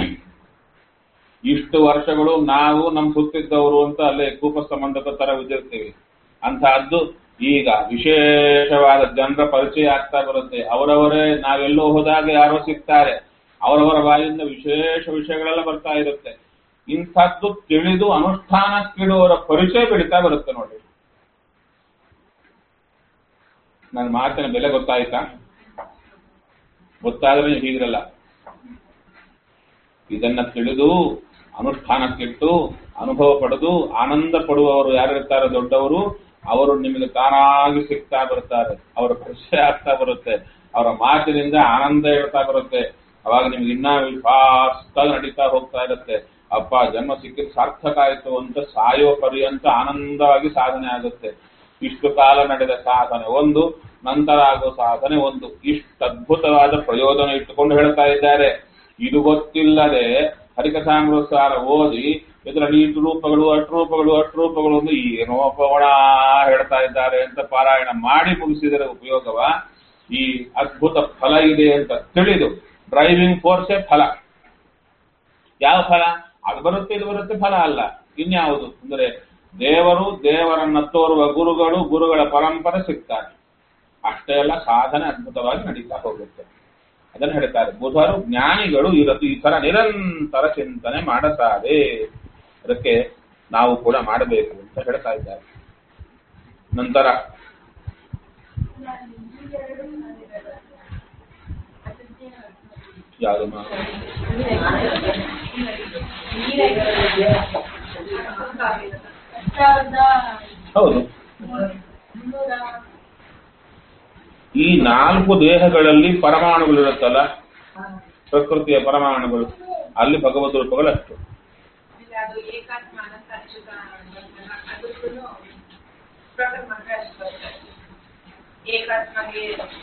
ಇಷ್ಟು ವರ್ಷಗಳು ನಾವು ನಮ್ ಸುತ್ತಿದ್ದವರು ಅಂತ ಅಲ್ಲೇ ಕೂಪ ಸಂಬಂಧದ ತರ ವಿಧಿರ್ತೀವಿ ಅಂತಹದ್ದು ಈಗ ವಿಶೇಷವಾದ ಜನರ ಪರಿಚಯ ಆಗ್ತಾ ಬರುತ್ತೆ ಅವರವರೇ ನಾವೆಲ್ಲೋ ಹೋದಾಗ ಯಾರೋ ಸಿಗ್ತಾರೆ ಅವರವರ ಬಾಯಿಂದ ವಿಶೇಷ ವಿಷಯಗಳೆಲ್ಲ ಬರ್ತಾ ಇರುತ್ತೆ ಇಂಥದ್ದು ತಿಳಿದು ಅನುಷ್ಠಾನಕ್ಕಿಡುವವರ ಪರಿಚಯ ಬೆಳೀತಾ ಬರುತ್ತೆ ನೋಡಿ ನನ್ನ ಮಾತಿನ ಬೆಲೆ ಗೊತ್ತಾಯ್ತಾ ಗೊತ್ತಾದ್ರೆ ನೀವು ಹೀಗಿರಲ್ಲ ಇದನ್ನ ತಿಳಿದು ಅನುಷ್ಠಾನಕ್ಕಿಟ್ಟು ಅನುಭವ ಪಡೆದು ಆನಂದ ಪಡುವವರು ಯಾರಿರ್ತಾರೆ ದೊಡ್ಡವರು ಅವರು ನಿಮಗೆ ತಾನಾಗಿ ಸಿಗ್ತಾ ಬರ್ತಾರೆ ಅವರ ಪರಿಚಯ ಆಗ್ತಾ ಬರುತ್ತೆ ಅವರ ಮಾತಿನಿಂದ ಆನಂದ ಹೇಳ್ತಾ ಬರುತ್ತೆ ಅವಾಗ ನಿಮ್ಗೆ ಇನ್ನ ಫಾಸ್ಟ್ ಆಗಿ ನಡೀತಾ ಹೋಗ್ತಾ ಇರುತ್ತೆ ಅಪ್ಪ ಜನ್ಮ ಸಿಕ್ಕಿದ್ ಸಾರ್ಥಕ ಆಯ್ತು ಅಂತ ಸಾಯೋ ಪರ್ಯಂತ ಆನಂದವಾಗಿ ಸಾಧನೆ ಆಗುತ್ತೆ ಇಷ್ಟು ಕಾಲ ನಡೆದ ಸಾಧನೆ ಒಂದು ನಂತರ ಆಗೋ ಸಾಧನೆ ಒಂದು ಇಷ್ಟು ಅದ್ಭುತವಾದ ಪ್ರಯೋಜನ ಇಟ್ಟುಕೊಂಡು ಹೇಳ್ತಾ ಇದ್ದಾರೆ ಇದು ಗೊತ್ತಿಲ್ಲದೆ ಹರಿಕಥಾಮೃತಸಾರ ಓದಿ ಇದರಲ್ಲಿ ಇಷ್ಟು ರೂಪಗಳು ಅಷ್ಟು ರೂಪಗಳು ಅಷ್ಟು ರೂಪಗಳು ಒಂದು ಏನೋ ಪವಣ ಹೇಳ್ತಾ ಇದ್ದಾರೆ ಅಂತ ಪಾರಾಯಣ ಮಾಡಿ ಮುಗಿಸಿದರೆ ಉಪಯೋಗವ ಈ ಅದ್ಭುತ ಫಲ ಇದೆ ಅಂತ ತಿಳಿದು ಡ್ರೈವಿಂಗ್ ಫೋರ್ಸೇ ಫಲ ಯಾವ ಫಲ ಅದು ಬರುತ್ತೆ ಇದು ಬರುತ್ತೆ ಫಲ ಅಲ್ಲ ಇನ್ಯಾವುದು ಅಂದ್ರೆ ದೇವರು ದೇವರನ್ನ ತೋರುವ ಗುರುಗಳು ಗುರುಗಳ ಪರಂಪರೆ ಸಿಗ್ತಾರೆ ಅಷ್ಟೇ ಎಲ್ಲ ಸಾಧನೆ ಅದ್ಭುತವಾಗಿ ನಡೀತಾ ಹೋಗುತ್ತೆ ಅದನ್ನು ಹೇಳ್ತಾರೆ ಬುಧರು ಜ್ಞಾನಿಗಳು ಇರದು ಈ ತರ ನಿರಂತರ ಚಿಂತನೆ ಮಾಡತಾರೆ ಅದಕ್ಕೆ ನಾವು ಕೂಡ ಮಾಡಬೇಕು ಅಂತ ಹೇಳ್ತಾ ಇದ್ದಾರೆ ನಂತರ ಯಾವುದು ಮಾ- ಹೌದು ಈ ನಾಲ್ಕು ದೇಹಗಳಲ್ಲಿ ಪರಮಾಣುಗಳಿರುತ್ತಲ್ಲ ಪ್ರಕೃತಿಯ ಪರಮಾಣುಗಳು ಅಲ್ಲಿ ಭಗವದ್ ರೂಪಗಳು ಅಷ್ಟು ಇಲ್ಲ ಅದು ಏಕಾತ್ಮ ಅನಂತ ಅಚ್ಯುತ ಅಂತಂದಲ್ಲ, ಅದಕ್ಕೂನು ಪ್ರಕಟ ಮಾತ್ರ ಅಷ್ಟು ಬರುತ್ತೆ ಏಕಾತ್ಮಗೆ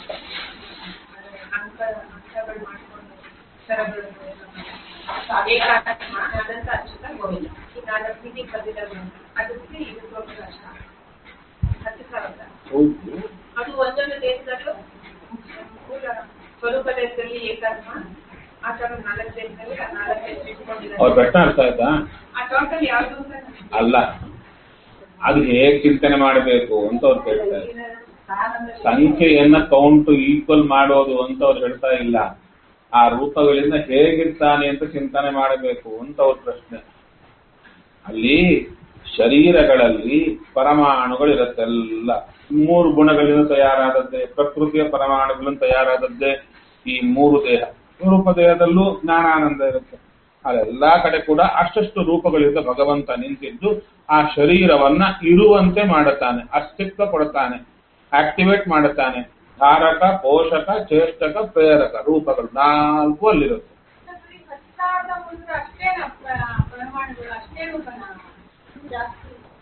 ಅಂಕ ಅಂಕಗಳು ಮಾಡ್ಕೊಂಡು ಸರಗಳು ಎಲ್ಲ ಮಾಡಿ. ಏಕಾತ್ಮ ಅನಂತ ಅಚ್ಯುತ ಗೋವಿಂದ ಈ ನಾಲ್ಕು ಮೀಟಿಂಗ್ ಬಂದಿದ್ದಾವೆ ಅದಕ್ಕೆ ಇದು ದೊಡ್ಡ ಕಷ್ಟ ಹತ್ತು ಸಾವಿರ ಅದು ಒಂದೊಂದು ದೇಶದಲ್ಲೂ ಮೂಲ ಸ್ವರೂಪ ದೇಶದಲ್ಲಿ ಏಕಾತ್ಮ ಆ ತರ ನಾಲ್ಕು ದೇಶದಲ್ಲಿ ಆ ನಾಲ್ಕು ದೇಶ ಅವ್ರ ಇಟ್ಕೊಂಡಿದ್ದಾರೆ ಪ್ರಶ್ನೆ ಅರ್ಥ ಆಯ್ತಾ ಆ ಟೋಟಲ್ ಯಾವುದು ಅಂತ ನನಗೆ ಅಲ್ಲ ಅದು ಹೇಗೆ ಚಿಂತನೆ ಮಾಡಬೇಕು ಅಂತ ಅವ್ರು ಕೇಳ್ತಾರೆ ಸಂಖ್ಯೆಯನ್ನ ಕೌಂಟ್ ಈಕ್ವಲ್ ಮಾಡೋದು ಅಂತ ಅವ್ರು ಹೇಳ್ತಾ ಇಲ್ಲ ಆ ರೂಪಗಳಿಂದ ಹೇಗಿರ್ತಾನೆ ಅಂತ ಚಿಂತನೆ ಮಾಡಬೇಕು ಅಂತ ಅವ್ರ ಪ್ರಶ್ನೆ ಅಲ್ಲಿ ಶರೀರಗಳಲ್ಲಿ ಪರಮಾಣುಗಳಿರುತ್ತೆಲ್ಲ ಮೂರು ಗುಣಗಳಿಂದ ತಯಾರಾದದ್ದೇ ಪ್ರಕೃತಿಯ ಪರಮಾಣುಗಳಿಂದ ತಯಾರಾದದ್ದೇ ಈ ಮೂರು ದೇಹ ರೂಪ ದೇಹದಲ್ಲೂ ಜ್ಞಾನಾನಂದ ಇರುತ್ತೆ ಅಲ್ಲೆಲ್ಲಾ ಕಡೆ ಕೂಡ ಅಷ್ಟಷ್ಟು ರೂಪಗಳಿಂದ ಭಗವಂತ ನಿಂತಿದ್ದು ಆ ಶರೀರವನ್ನ ಇರುವಂತೆ ಮಾಡುತ್ತಾನೆ ಅಸ್ತಿತ್ವ ಕೊಡುತ್ತಾನೆ ಆಕ್ಟಿವೇಟ್ ಮಾಡುತ್ತಾನೆ ಧಾರಕ ಪೋಷಕ ಚೇಷ್ಟಕ ಪ್ರೇರಕ ರೂಪಗಳು ನಾಲ್ಕು ಅಲ್ಲಿರುತ್ತೆ ಬರೀ ಹತ್ತಾದ ಮುಂದೆ ಅಷ್ಟೇನ ಪ- ಪರಮಾಣುಗಳು ಅಷ್ಟೇ ರೂಪನ ಜಾಸ್ತಿ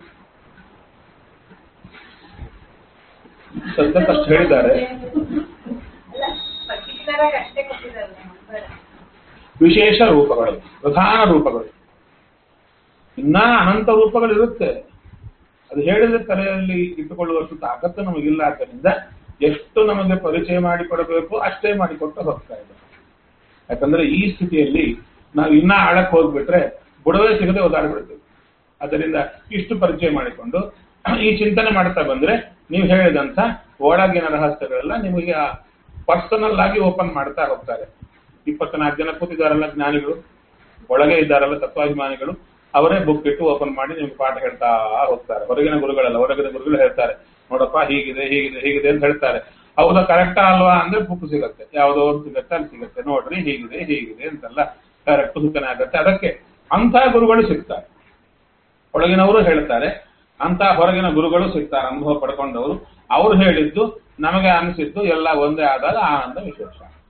ಸದ್ಯಕ್ಕಷ್ಟು ಹೇಳಿದ್ದಾರೆ ಅಲ್ಲ ಪರ್ಟಿಕ್ಯುಲರ್ ಆಗಿ ಅಷ್ಟೇ ಕೊಟ್ಟಿದ್ದಾರೆ ನಂಬರ್ ವಿಶೇಷ ರೂಪಗಳು ಪ್ರಧಾನ ರೂಪಗಳು ಇನ್ನ ಅನಂತ ರೂಪಗಳಿರುತ್ತೆ ಅದು ಹೇಳಿದ ತಲೆಯಲ್ಲಿ ಇಟ್ಟುಕೊಳ್ಳುವಷ್ಟು ತಾಕತ್ತು ನಮಗಿಲ್ಲ ಆದ್ದರಿಂದ ಎಷ್ಟು ನಮಗೆ ಪರಿಚಯ ಮಾಡಿಕೊಡಬೇಕು ಅಷ್ಟೇ ಮಾಡಿಕೊಟ್ಟು ಹೋಗ್ತಾ ಇದೆ ಯಾಕಂದ್ರೆ ಈ ಸ್ಥಿತಿಯಲ್ಲಿ ನಾವು ಇನ್ನ ಆಳಕ್ಕೆ ಹೋಗ್ಬಿಟ್ರೆ ಬುಡವೇ ಸಿಗದೆ ಓದಾಡ್ಬಿಡ್ತೀವಿ ಅದರಿಂದ ಇಷ್ಟು ಪರಿಚಯ ಮಾಡಿಕೊಂಡು ಈ ಚಿಂತನೆ ಮಾಡ್ತಾ ಬಂದ್ರೆ ನೀವು ಹೇಳಿದಂತ ಒಳಗಿನ ರಹಸ್ಯಗಳೆಲ್ಲ ನಿಮಗೆ ಪರ್ಸನಲ್ ಆಗಿ ಓಪನ್ ಮಾಡ್ತಾ ಹೋಗ್ತಾರೆ ಇಪ್ಪತ್ನಾಲ್ಕು ಜನ ಕೂತಿದಾರಲ್ಲ ಜ್ಞಾನಿಗಳು ಒಳಗೆ ಇದ್ದಾರಲ್ಲ ತತ್ವಾಭಿಮಾನಿಗಳು ಅವರೇ ಬುಕ್ ಇಟ್ಟು ಓಪನ್ ಮಾಡಿ ನಿಮ್ಗೆ ಪಾಠ ಹೇಳ್ತಾ ಹೋಗ್ತಾರೆ ಹೊರಗಿನ ಗುರುಗಳಲ್ಲ ಹೊರಗಿನ ಗುರುಗಳು ಹೇಳ್ತಾರೆ ನೋಡಪ್ಪ ಹೀಗಿದೆ ಹೀಗಿದೆ ಹೀಗಿದೆ ಅಂತ ಹೇಳ್ತಾರೆ ಹೌದಾ ಕರೆಕ್ಟಾ ಅಲ್ವಾ ಅಂದ್ರೆ ಬುಕ್ ಸಿಗತ್ತೆ ಯಾವುದೋ ಒಂದು ಸಿಗತ್ತೆ ಅಲ್ಲಿ ಸಿಗತ್ತೆ ನೋಡ್ರಿ ಹೀಗಿದೆ ಹೀಗಿದೆ ಅಂತೆಲ್ಲ ಕರೆಕ್ಟ್ ಸೂಚನೆ ಆಗತ್ತೆ ಅದಕ್ಕೆ ಅಂಥ ಗುರುಗಳು ಸಿಗ್ತಾರೆ ಒಳಗಿನವರು ಹೇಳ್ತಾರೆ ಅಂತ ಹೊರಗಿನ ಗುರುಗಳು ಸಿಗ್ತಾರೆ ಅನುಭವ ಪಡ್ಕೊಂಡವರು ಅವ್ರು ಹೇಳಿದ್ದು ನಮಗೆ ಅನಿಸಿದ್ದು ಎಲ್ಲ ಒಂದೇ ಆದಾಗ ಆನಂದ ವಿಶೇಷ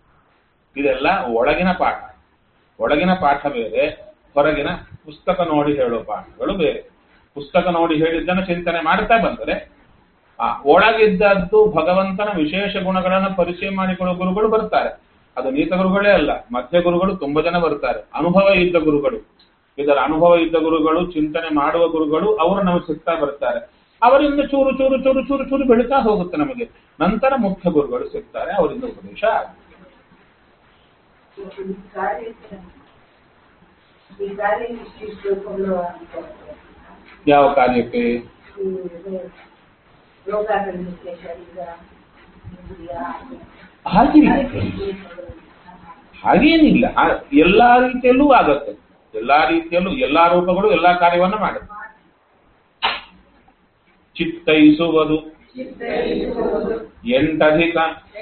ಇದೆಲ್ಲ ಒಳಗಿನ ಪಾಠ ಒಳಗಿನ ಪಾಠ ಬೇರೆ ಹೊರಗಿನ ಪುಸ್ತಕ ನೋಡಿ ಹೇಳೋ ಪಾಠಗಳು ಬೇರೆ ಪುಸ್ತಕ ನೋಡಿ ಹೇಳಿದ್ದನ್ನು ಚಿಂತನೆ ಮಾಡ್ತಾ ಬಂದರೆ ಆ ಒಳಗಿದ್ದದ್ದು ಭಗವಂತನ ವಿಶೇಷ ಗುಣಗಳನ್ನು ಪರಿಚಯ ಮಾಡಿಕೊಳ್ಳೋ ಗುರುಗಳು ಬರ್ತಾರೆ ಅದು ನೀತ ಗುರುಗಳೇ ಅಲ್ಲ ಮಧ್ಯ ಗುರುಗಳು ತುಂಬಾ ಜನ ಬರ್ತಾರೆ ಅನುಭವ ಇದ್ದ ಗುರುಗಳು ಇದರ ಅನುಭವ ಇದ್ದ ಗುರುಗಳು ಚಿಂತನೆ ಮಾಡುವ ಗುರುಗಳು ಅವರು ನಮಗೆ ಸಿಗ್ತಾ ಬರ್ತಾರೆ ಅವರಿಂದ ಚೂರು ಚೂರು ಚೂರು ಚೂರು ಚೂರು ಬೆಳೀತಾ ಹೋಗುತ್ತೆ ನಮಗೆ ನಂತರ ಮುಖ್ಯ ಗುರುಗಳು ಸಿಗ್ತಾರೆ ಅವರಿಂದ ಉಪದೇಶ ಆಗುತ್ತೆ ಈ ಕಾರ್ಯ ಈ ಕಾರ್ಯ ಇಷ್ಟುಕೊಳ್ಳುವ ಯಾವ ಕಾರ್ಯಕ್ಕೆ ರೋಗಾಗಲಿಕ್ಕೆ ಶರೀರ ಇಂದ್ರಿಯ ಹಾಗಿಲ್ಲ ಹಾಗೇನಿಲ್ಲ ಆ- ಎಲ್ಲಾ ರೀತಿಯಲ್ಲೂ ಆಗತ್ತೆ ಎಲ್ಲಾ ರೀತಿಯಲ್ಲೂ ಎಲ್ಲಾ ರೂಪಗಳು ಎಲ್ಲಾ ಕಾರ್ಯವನ್ನು ಮಾಡುತ್ತೆ ಚಿತ್ತೈಸುವುದು ಎಂಟಧಿಕ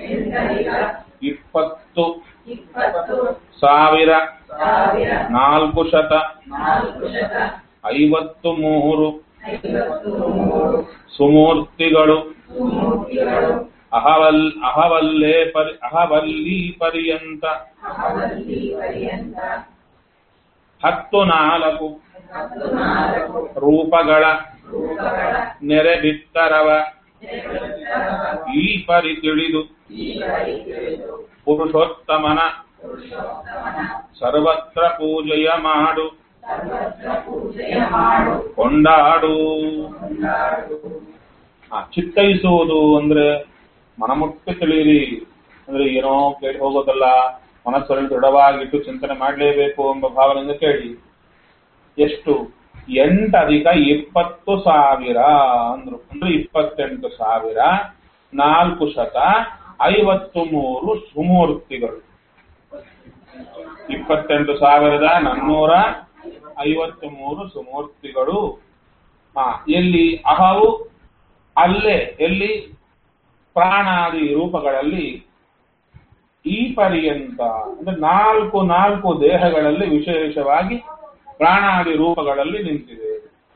ಇಪ್ಪತ್ತು ಇಪ್ಪತ್ತು ಸಾವಿರ ಸಾವಿರ ನಾಲ್ಕು ಶತ ನಾಲ್ಕು ಶತ ಐವತ್ತು ಮೂರು ಐವತ್ತು ಮೂರು ಸುಮೂರ್ತಿಗಳು ಮೂರ್ತಿಗಳು ಅಹವಲ್ ಅಹವಲ್ಲೇ ಪರಿ ಅಹವಲ್ಲಿ ಪರ್ಯಂತ ಅವಲ್ಲಿ ಪರ್ಯಂತ ಹತ್ತು ನಾಲ್ಕು ಹತ್ತು ನಾಲ್ಕು ರೂಪಗಳ ರೂಪಗಳ ನೆರೆ ಬಿತ್ತರವ ನೆರವೇರಿಸುವ ಈ ಪರಿ ತಿಳಿದು ಈ ಪರಿ ತಿಳಿದು ಪುರುಷೋತ್ತಮನ ಪುರುಷೋತ್ತಮನ ಸರ್ವತ್ರ ಪೂಜೆಯ ಮಾಡು ಸರ್ವತ್ರ ಪೂಜೆಯ ಮಾಡು ಕೊಂಡಾಡು ಕೊಂಡಾಡು ಆ, ಚಿತ್ತೈಸುವುದು ಅಂದ್ರೆ ಮನಮುಟ್ಟಿ ತಿಳಿಯಿರಿ ಅಂದ್ರೆ ಏನೋ ಕೇಳಿ ಹೋಗೋದಲ್ಲ ಮನಸ್ಸಲ್ಲಿ ದೃಢವಾಗಿಟ್ಟು ಚಿಂತನೆ ಮಾಡಲೇಬೇಕು ಎಂಬ ಭಾವನೆಯಿಂದ ಕೇಳಿ ಎಷ್ಟು ಎಂಟು ಅಧಿಕ ಇಪ್ಪತ್ತು ಸಾವಿರ ಅಂದ್ರು ಅಂದ್ರೆ ಇಪ್ಪತ್ತೆಂಟು ಸಾವಿರ ನಾಲ್ಕು ಶತ ಐವತ್ತು ಮೂರು ಸುಮೂರ್ತಿಗಳು ಇಪ್ಪತ್ತೆಂಟು ಸಾವಿರದ ನಾನ್ನೂರ ಐವತ್ತು ಮೂರು ಸುಮೂರ್ತಿಗಳು ಹಾ ಎಲ್ಲಿ ಅಹವು ಅಲ್ಲೇ ಎಲ್ಲಿ ಪ್ರಾಣಾದಿ ರೂಪಗಳಲ್ಲಿ ಈ ಪರ್ಯಂತ ಅಂದ್ರೆ ನಾಲ್ಕು ನಾಲ್ಕು ದೇಹಗಳಲ್ಲಿ ವಿಶೇಷವಾಗಿ ಪ್ರಾಣಾದಿ ರೂಪಗಳಲ್ಲಿ ನಿಂತಿದೆ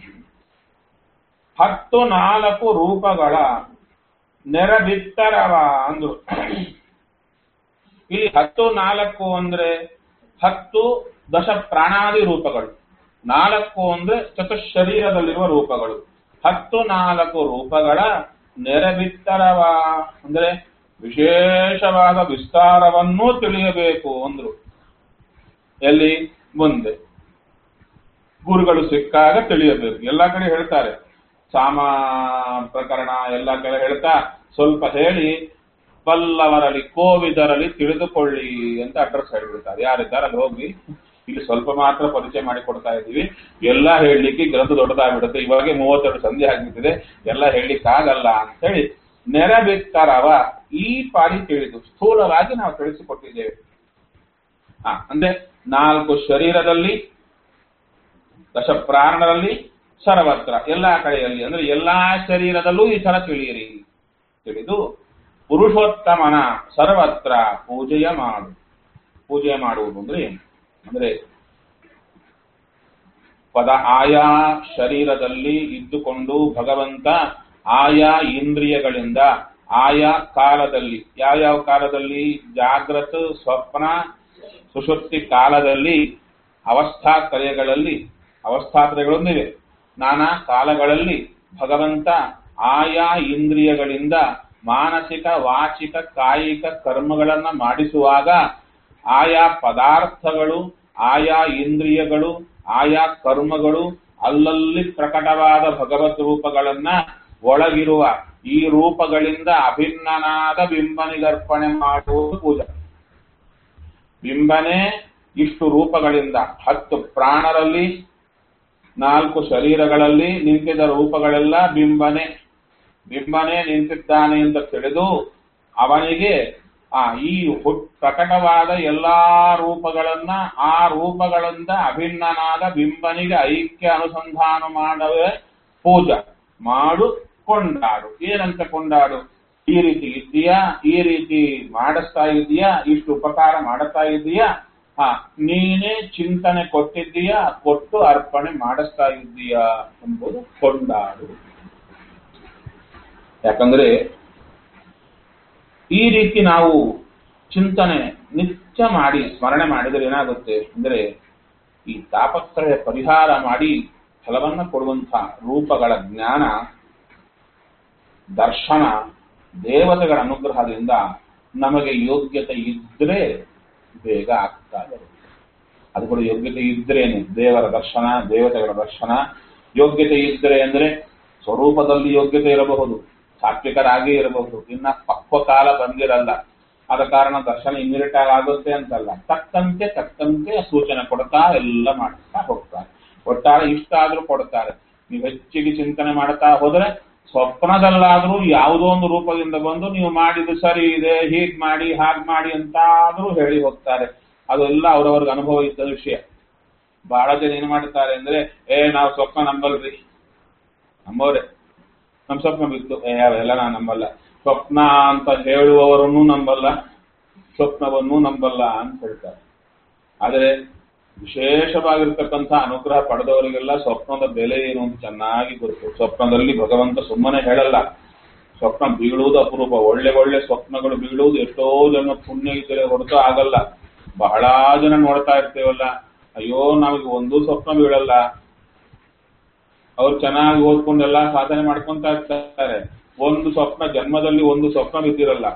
ಹತ್ತು ನಾಲ್ಕು ರೂಪಗಳ ನೆರಬಿತ್ತರವ ಅಂದ್ರು ಇಲ್ಲಿ ಹತ್ತು ನಾಲ್ಕು ಅಂದ್ರೆ ಹತ್ತು ದಶ ಪ್ರಾಣಾದಿ ರೂಪಗಳು ನಾಲ್ಕು ಅಂದ್ರೆ ಚತುಶರೀರದಲ್ಲಿರುವ ರೂಪಗಳು ಹತ್ತು ನಾಲ್ಕು ರೂಪಗಳ ನೆರಬಿತ್ತರವ ಅಂದ್ರೆ ವಿಶೇಷವಾದ ವಿಸ್ತಾರವನ್ನೂ ತಿಳಿಯಬೇಕು ಅಂದ್ರು ಎಲ್ಲಿ ಮುಂದೆ ಗುರುಗಳು ಸಿಕ್ಕಾಗ ತಿಳಿಯಬೇಕು ಎಲ್ಲಾ ಕಡೆ ಹೇಳ್ತಾರೆ ಸಾಮ ಪ್ರಕರಣ ಎಲ್ಲ ಕಡೆ ಹೇಳ್ತಾ ಸ್ವಲ್ಪ ಹೇಳಿ ಬಲ್ಲವರಲ್ಲಿ ಕೋವಿದರಲ್ಲಿ ತಿಳಿದುಕೊಳ್ಳಿ ಅಂತ ಅಡ್ರೆಸ್ ಹೇಳ್ಬಿಡ್ತಾರೆ ಯಾರಿದ್ದಾರೆ ಅಲ್ಲಿ ಹೋಗಿ ಇಲ್ಲಿ ಸ್ವಲ್ಪ ಮಾತ್ರ ಪರಿಚಯ ಮಾಡಿ ಕೊಡ್ತಾ ಇದ್ದೀವಿ ಎಲ್ಲ ಹೇಳಲಿಕ್ಕೆ ಗ್ರಂಥ ದೊಡ್ಡದಾಗ್ಬಿಡುತ್ತೆ ಇವಾಗ ಮೂವತ್ತೆರಡು ಸಂಧಿ ಆಗಿಬಿಟ್ಟಿದೆ ಎಲ್ಲ ಹೇಳಲಿಕ್ಕೆ ಆಗಲ್ಲ ಅಂತ ಹೇಳಿ ನೆರಬಿತ್ತರವ ಈ ಪಾರಿ ತಿಳಿದು ಸ್ಥೂಲವಾಗಿ ನಾವು ತಿಳಿಸಿಕೊಟ್ಟಿದ್ದೇವೆ ಹಾ ಅಂದ್ರೆ ನಾಲ್ಕು ಶರೀರದಲ್ಲಿ ದಶ ಪ್ರಾಣರಲ್ಲಿ ಸರ್ವತ್ರ ಎಲ್ಲಾ ಕಡೆಯಲ್ಲಿ ಅಂದ್ರೆ ಎಲ್ಲಾ ಶರೀರದಲ್ಲೂ ಈ ತರ ತಿಳಿಯಿರಿ ತಿಳಿದು ಪುರುಷೋತ್ತಮನ ಸರ್ವತ್ರ ಪೂಜೆಯ ಮಾಡು ಪೂಜೆ ಮಾಡುವುದು ಅಂದ್ರೆ ಏನು ಅಂದ್ರೆ ಪದ ಆಯಾ ಶರೀರದಲ್ಲಿ ಇದ್ದುಕೊಂಡು ಭಗವಂತ ಆಯಾ ಇಂದ್ರಿಯಗಳಿಂದ ಆಯಾ ಕಾಲದಲ್ಲಿ ಯಾವ್ಯಾವ ಕಾಲದಲ್ಲಿ ಜಾಗ್ರತ ಸ್ವಪ್ನ ಸುಷುಪ್ತಿ ಕಾಲದಲ್ಲಿ ಅವಸ್ಥಾತ್ರಯಗಳಲ್ಲಿ ಅವಸ್ಥಾತ್ರಯಗಳೊಂದಿವೆ ನಾನಾ ಕಾಲಗಳಲ್ಲಿ ಭಗವಂತ ಆಯಾ ಇಂದ್ರಿಯಗಳಿಂದ ಮಾನಸಿಕ ವಾಚಿಕ ಕಾಯಿಕ ಕರ್ಮಗಳನ್ನ ಮಾಡಿಸುವಾಗ ಆಯಾ ಪದಾರ್ಥಗಳು ಆಯಾ ಇಂದ್ರಿಯಗಳು ಆಯಾ ಕರ್ಮಗಳು ಅಲ್ಲಲ್ಲಿ ಪ್ರಕಟವಾದ ಭಗವತ್ ರೂಪಗಳನ್ನ ಒಳಗಿರುವ ಈ ರೂಪಗಳಿಂದ ಅಭಿನ್ನನಾದ ಬಿಂಬನಿಗರ್ಪಣೆ ಮಾಡುವುದು ಪೂಜೆ ಬಿಂಬನೆ ಇಷ್ಟು ರೂಪಗಳಿಂದ ಹತ್ತು ಪ್ರಾಣರಲ್ಲಿ ನಾಲ್ಕು ಶರೀರಗಳಲ್ಲಿ ನಿಂತಿದ್ದ ರೂಪಗಳೆಲ್ಲ ಬಿಂಬನೆ ಬಿಂಬನೆ ನಿಂತಿದ್ದಾನೆ ಅಂತ ತಿಳಿದು ಅವನಿಗೆ ಆ ಈ ಹುಟ್ ಪ್ರಕಟವಾದ ಎಲ್ಲಾ ರೂಪಗಳನ್ನ ಆ ರೂಪಗಳಿಂದ ಅಭಿನ್ನನಾದ ಬಿಂಬನಿಗೆ ಐಕ್ಯ ಅನುಸಂಧಾನ ಮಾಡವೇ ಪೂಜಾ ಮಾಡು ಕೊಂಡಾಡು ಏನಂತ ಕೊಂಡಾಡು ಈ ರೀತಿ ಇದ್ದೀಯಾ ಈ ರೀತಿ ಮಾಡಿಸ್ತಾ ಇದೀಯಾ ಇಷ್ಟು ಉಪಕಾರ ಮಾಡುತ್ತಾ ಇದೀಯಾ ಹಾ ನೀನೇ ಚಿಂತನೆ ಕೊಟ್ಟಿದ್ದೀಯಾ ಕೊಟ್ಟು ಅರ್ಪಣೆ ಮಾಡಿಸ್ತಾ ಇದ್ದೀಯಾ ಎಂಬುದು ಕೊಂಡಾಡು ಯಾಕಂದ್ರೆ ಈ ರೀತಿ ನಾವು ಚಿಂತನೆ ನಿತ್ಯ ಮಾಡಿ ಸ್ಮರಣೆ ಮಾಡಿದರೆ ಏನಾಗುತ್ತೆ ಅಂದ್ರೆ ಈ ತಾಪತ್ರಯ ಪರಿಹಾರ ಮಾಡಿ ಫಲವನ್ನ ಕೊಡುವಂತಹ ರೂಪಗಳ ಜ್ಞಾನ ದರ್ಶನ ದೇವತೆಗಳ ಅನುಗ್ರಹದಿಂದ ನಮಗೆ ಯೋಗ್ಯತೆ ಇದ್ರೆ ಬೇಗ ಆಗ್ತಾ ಬರುತ್ತೆ ಅದು ಕೂಡ ಯೋಗ್ಯತೆ ಇದ್ರೇನೆ ದೇವರ ದರ್ಶನ ದೇವತೆಗಳ ದರ್ಶನ ಯೋಗ್ಯತೆ ಇದ್ರೆ ಅಂದ್ರೆ ಸ್ವರೂಪದಲ್ಲಿ ಯೋಗ್ಯತೆ ಇರಬಹುದು ಸಾತ್ವಿಕರಾಗಿ ಇರಬಹುದು ಇನ್ನ ಪಕ್ವ ಕಾಲ ಬಂದಿರಲ್ಲ ಆದ ಕಾರಣ ದರ್ಶನ ಇಮಿಡಿಯೇಟ್ ಆಗಿ ಆಗುತ್ತೆ ಅಂತಲ್ಲ ತಕ್ಕಂತೆ ತಕ್ಕಂತೆ ಸೂಚನೆ ಕೊಡ್ತಾ ಎಲ್ಲ ಮಾಡ್ತಾ ಹೋಗ್ತಾರೆ ಒಟ್ಟಾರೆ ಇಷ್ಟ ಆದ್ರೂ ಕೊಡ್ತಾರೆ ನೀವು ಹೆಚ್ಚಿಗೆ ಚಿಂತನೆ ಮಾಡ್ತಾ ಹೋದ್ರೆ ಸ್ವಪ್ನದಲ್ಲಾದ್ರೂ ಯಾವುದೋ ಒಂದು ರೂಪದಿಂದ ಬಂದು ನೀವು ಮಾಡಿದ್ದು ಸರಿ ಇದೆ ಹೀಗ್ ಮಾಡಿ ಹಾಗ್ ಮಾಡಿ ಅಂತಾದ್ರೂ ಹೇಳಿ ಹೋಗ್ತಾರೆ ಅದೆಲ್ಲ ಅವ್ರವ್ರಿಗೆ ಅನುಭವ ಇದ್ದ ವಿಷಯ ಬಹಳ ಜನ ಏನ್ ಮಾಡ್ತಾರೆ ಅಂದ್ರೆ ಏ ನಾವು ಸ್ವಪ್ನ ನಂಬಲ್ರಿ ನಂಬೋರೆ ನಮ್ ಸ್ವಪ್ನ ಬಿತ್ತು ಏ ಅವೆಲ್ಲ ನಾ ನಂಬಲ್ಲ ಸ್ವಪ್ನ ಅಂತ ಹೇಳುವವರನ್ನು ನಂಬಲ್ಲ ಸ್ವಪ್ನವನ್ನು ನಂಬಲ್ಲ ಅಂತ ಹೇಳ್ತಾರೆ ಆದರೆ ವಿಶೇಷವಾಗಿರ್ತಕ್ಕಂಥ ಅನುಗ್ರಹ ಪಡೆದವರಿಗೆಲ್ಲ ಸ್ವಪ್ನದ ಬೆಲೆ ಏನು ಅಂತ ಚೆನ್ನಾಗಿ ಗೊತ್ತು ಸ್ವಪ್ನದಲ್ಲಿ ಭಗವಂತ ಸುಮ್ಮನೆ ಹೇಳಲ್ಲ ಸ್ವಪ್ನ ಬೀಳುವುದು ಅಪರೂಪ ಒಳ್ಳೆ ಒಳ್ಳೆ ಸ್ವಪ್ನಗಳು ಬೀಳುವುದು ಎಷ್ಟೋ ಜನ ಪುಣ್ಯ ಇದ್ದರೆ ಹೊರತು ಆಗಲ್ಲ ಬಹಳ ಜನ ನೋಡ್ತಾ ಇರ್ತೇವಲ್ಲ ಅಯ್ಯೋ ನಮಗೆ ಒಂದೂ ಸ್ವಪ್ನ ಬೀಳಲ್ಲ ಅವ್ರು ಚೆನ್ನಾಗಿ ಓದ್ಕೊಂಡೆಲ್ಲ ಸಾಧನೆ ಮಾಡ್ಕೊಂತ ಇರ್ತಾರೆ ಒಂದು ಸ್ವಪ್ನ ಜನ್ಮದಲ್ಲಿ ಒಂದು ಸ್ವಪ್ನ ಬಿದ್ದಿರಲ್ಲ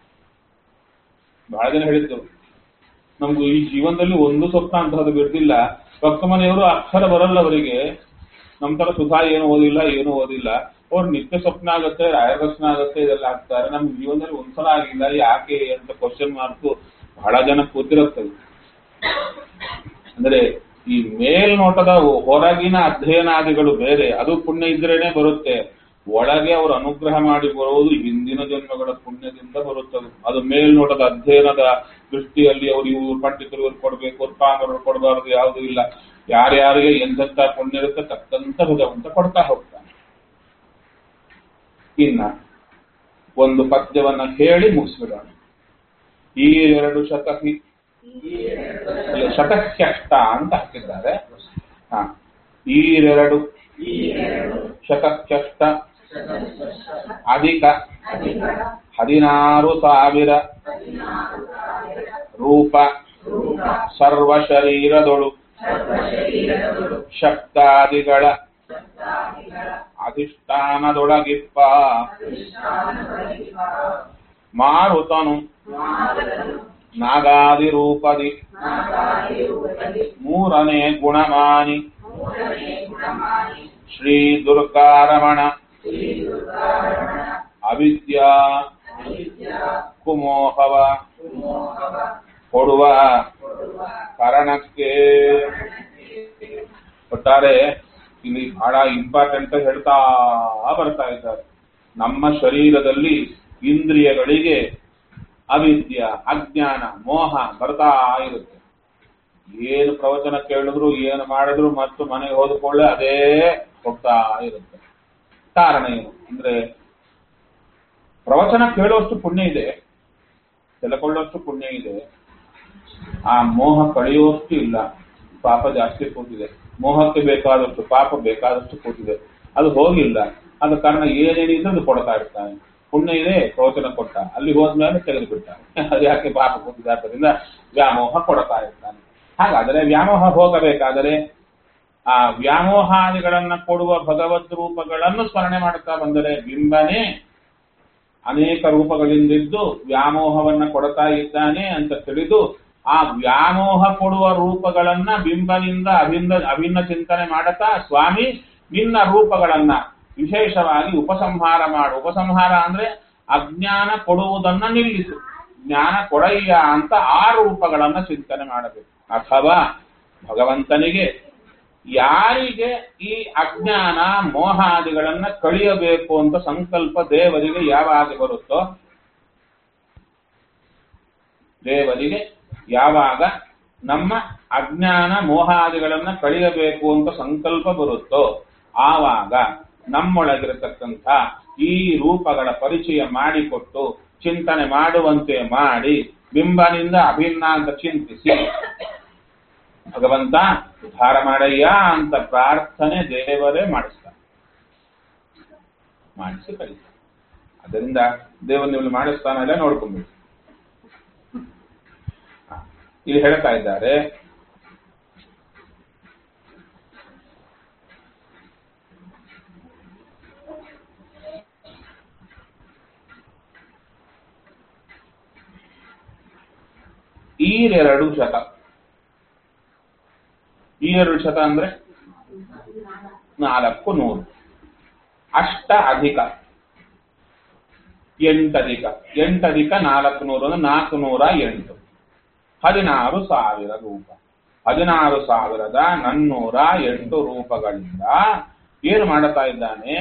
ಬಹಳ ಜನ ಹೇಳಿದ್ರು ನಮ್ಗೆ ಈ ಜೀವನದಲ್ಲಿ ಒಂದು ಸ್ವಪ್ನ ಅಂತಹದ್ದು ಬಿಡ್ತಿಲ್ಲ ಪಕ್ಕ ಮನೆಯವರು ಅಕ್ಷರ ಬರಲ್ಲ ಅವರಿಗೆ ನಮ್ ತರ ಸುಧಾ ಏನು ಓದಿಲ್ಲ ಏನು ಓದಿಲ್ಲ ಅವ್ರು ನಿತ್ಯ ಸ್ವಪ್ನ ಆಗುತ್ತೆ ರಾಯರ ದರ್ಶನ ಆಗುತ್ತೆ ಇದೆಲ್ಲ ಆಗ್ತಾರೆ ನಮ್ ಜೀವನದಲ್ಲಿ ಒಂದ್ಸಲ ಆಗಿಲ್ಲ ಯಾಕೆ ಅಂತ ಕ್ವಶನ್ ಮಾರ್ಕ್ ಬಹಳ ಜನ ಕೂತಿರುತ್ತದೆ ಅಂದ್ರೆ ಈ ಮೇಲ್ನೋಟದ ಹೊರಗಿನ ಅಧ್ಯಯನಾದಿಗಳು ಬೇರೆ ಅದು ಪುಣ್ಯ ಇದ್ರೇನೆ ಬರುತ್ತೆ ಒಳಗೆ ಅವರು ಅನುಗ್ರಹ ಮಾಡಿ ಬರುವುದು ಹಿಂದಿನ ಜನ್ಮಗಳ ಪುಣ್ಯದಿಂದ ಬರುತ್ತದೆ ಅದು ಮೇಲ್ನೋಟದ ಅಧ್ಯಯನದ ದೃಷ್ಟಿಯಲ್ಲಿ ಅವರು ಇವ್ರು ಪಂಡಿತರು ಇವ್ರು ಕೊಡ್ಬೇಕು ಅವ್ರು ಪಾಮರರು ಕೊಡಬಾರದು ಯಾವುದೂ ಇಲ್ಲ ಯಾರ್ಯಾರಿಗೆ ಎಂತೆಂತ ಪುಣ್ಯ ಇರುತ್ತೆ ತಕ್ಕಂತ ಭಗವಂತ ಕೊಡ್ತಾ ಹೋಗ್ತಾನೆ ಇನ್ನ ಒಂದು ಪದ್ಯವನ್ನ ಹೇಳಿ ಮುಗಿಸ್ಬಿಡೋಣ ಈ ಎರಡು ಶತಕಿ ಅಲ್ಲಿ ಶತಕ್ಯಷ್ಟ ಅಂತ ಹಾಕಿದ್ದಾರೆ ಹ ಈರೆರಡು ಶತಕ್ಯಷ್ಟ ಅಧಿಕ ಹದಿನಾರು ಸಾವಿರ ರೂಪ ಸರ್ವ ಶರೀರದೊಳು ಶಕ್ತಾದಿಗಳ ಅಧಿಷ್ಠಾನದೊಳಗಿಪ್ಪ ಮಾರುತನು ನಾಗಾದಿ ರೂಪದಿ ಮೂರನೇ ಗುಣಮಾನಿ ಶ್ರೀ ದುರ್ಗಾರಮಣ ಅವಿದ್ಯಾ ಕುಮೋಹವ ಕೊಡುವ ಕಾರಣಕ್ಕೆ ಒಟ್ಟಾರೆ ಇಲ್ಲಿ ಬಹಳ ಇಂಪಾರ್ಟೆಂಟ್ ಹೇಳ್ತಾ ಬರ್ತಾ ಇದ್ದಾರೆ ನಮ್ಮ ಶರೀರದಲ್ಲಿ ಇಂದ್ರಿಯಗಳಿಗೆ ಅವಿದ್ಯ ಅಜ್ಞಾನ ಮೋಹ ಬರ್ತಾ ಇರುತ್ತೆ ಏನು ಪ್ರವಚನ ಕೇಳಿದ್ರು ಏನು ಮಾಡಿದ್ರು ಮತ್ತು ಮನೆಗೆ ಹೋದ್ಕೊಳ್ಳೆ ಅದೇ ಹೋಗ್ತಾ ಇರುತ್ತೆ ಕಾರಣ ಏನು ಅಂದ್ರೆ ಪ್ರವಚನ ಕೇಳುವಷ್ಟು ಪುಣ್ಯ ಇದೆ ತಿಳ್ಕೊಳ್ಳೋಷ್ಟು ಪುಣ್ಯ ಇದೆ ಆ ಮೋಹ ಕಳೆಯುವಷ್ಟು ಇಲ್ಲ ಪಾಪ ಜಾಸ್ತಿ ಕೂತಿದೆ ಮೋಹಕ್ಕೆ ಬೇಕಾದಷ್ಟು ಪಾಪ ಬೇಕಾದಷ್ಟು ಕೂತಿದೆ ಅದು ಹೋಗಿಲ್ಲ ಆದ ಕಾರಣ ಏನೇನಿದೆ ಅದು ಕೊಡ್ತಾ ಇರ್ತಾನೆ ಪುಣ್ಯ ಇದೆ ಪ್ರವಚನ ಕೊಟ್ಟ ಅಲ್ಲಿ ಹೋದ್ಮೇಲೆ ತೆಗೆದು ಬಿಡ್ತಾನೆ ಅದು ಯಾಕೆ ಪಾಪ ಕೂತಿದೆ ಆದ್ದರಿಂದ ವ್ಯಾಮೋಹ ಕೊಡ್ತಾ ಇರ್ತಾನೆ ಹಾಗಾದರೆ ವ್ಯಾಮೋಹ ಹೋಗಬೇಕಾದರೆ ಆ ವ್ಯಾಮೋಹಾದಿಗಳನ್ನ ಕೊಡುವ ಭಗವದ್ ರೂಪಗಳನ್ನು ಸ್ಮರಣೆ ಮಾಡುತ್ತಾ ಬಂದರೆ ಬಿಂಬನೇ ಅನೇಕ ರೂಪಗಳಿಂದಿದ್ದು ವ್ಯಾಮೋಹವನ್ನ ಕೊಡ್ತಾ ಇದ್ದಾನೆ ಅಂತ ತಿಳಿದು ಆ ವ್ಯಾಮೋಹ ಕೊಡುವ ರೂಪಗಳನ್ನ ಬಿಂಬನಿಂದ ಅಭಿನ್ನ ಅಭಿನ್ನ ಚಿಂತನೆ ಮಾಡುತ್ತಾ ಸ್ವಾಮಿ ನಿನ್ನ ರೂಪಗಳನ್ನ ವಿಶೇಷವಾಗಿ ಉಪಸಂಹಾರ ಮಾಡು ಉಪಸಂಹಾರ ಅಂದ್ರೆ ಅಜ್ಞಾನ ಕೊಡುವುದನ್ನ ನಿಲ್ಲಿಸು ಜ್ಞಾನ ಕೊಡಯ್ಯ ಅಂತ ಆ ರೂಪಗಳನ್ನ ಚಿಂತನೆ ಮಾಡಬೇಕು ಅಥವಾ ಭಗವಂತನಿಗೆ ಯಾರಿಗೆ ಈ ಅಜ್ಞಾನ ಮೋಹಾದಿಗಳನ್ನ ಕಳಿಯಬೇಕು ಅಂತ ಸಂಕಲ್ಪ ದೇವರಿಗೆ ಯಾವಾಗ ಬರುತ್ತೋ ದೇವರಿಗೆ ಯಾವಾಗ ನಮ್ಮ ಅಜ್ಞಾನ ಮೋಹಾದಿಗಳನ್ನ ಕಳಿಯಬೇಕು ಅಂತ ಸಂಕಲ್ಪ ಬರುತ್ತೋ ಆವಾಗ ನಮ್ಮೊಳಗಿರತಕ್ಕಂಥ ಈ ರೂಪಗಳ ಪರಿಚಯ ಮಾಡಿಕೊಟ್ಟು ಚಿಂತನೆ ಮಾಡುವಂತೆ ಮಾಡಿ ಬಿಂಬನಿಂದ ಅಭಿನ್ನ ಅಂತ ಚಿಂತಿಸಿ ಭಗವಂತ ಉದ್ಧಾರ ಮಾಡಯ್ಯ ಅಂತ ಪ್ರಾರ್ಥನೆ ದೇವರೇ ಮಾಡಿಸ್ತಾರೆ ಮಾಡಿಸಿ ಕಲಿಸ್ತಾರೆ ಅದರಿಂದ ದೇವರು ನಿಮ್ಮನ್ನು ಮಾಡಿಸ್ತಾನಲ್ಲ ನೋಡ್ಕೊಂಡ್ಬಿಟ್ಟು ಇಲ್ಲಿ ಹೇಳ್ತಾ ಇದ್ದಾರೆ ಈರೆರಡು ಶತ ಈ ಎರಡು ಶತ ಅಂದ್ರೆ ನಾಲ್ಕು ನೂರು ಅಷ್ಟ ಅಧಿಕ ಎಂಟಧಿಕ ಎಂಟಧಿಕ ನಾಲ್ಕು ನೂರು ಅಂದ್ರೆ ನಾಲ್ಕು ನೂರ ಎಂಟು ಹದಿನಾರು ಸಾವಿರ ರೂಪ ಹದಿನಾರು ಸಾವಿರದ ನನ್ನೂರ ಎಂಟು ರೂಪಗಳಿಂದ ಏನು ಮಾಡುತ್ತಾ ಇದ್ದಾನೆ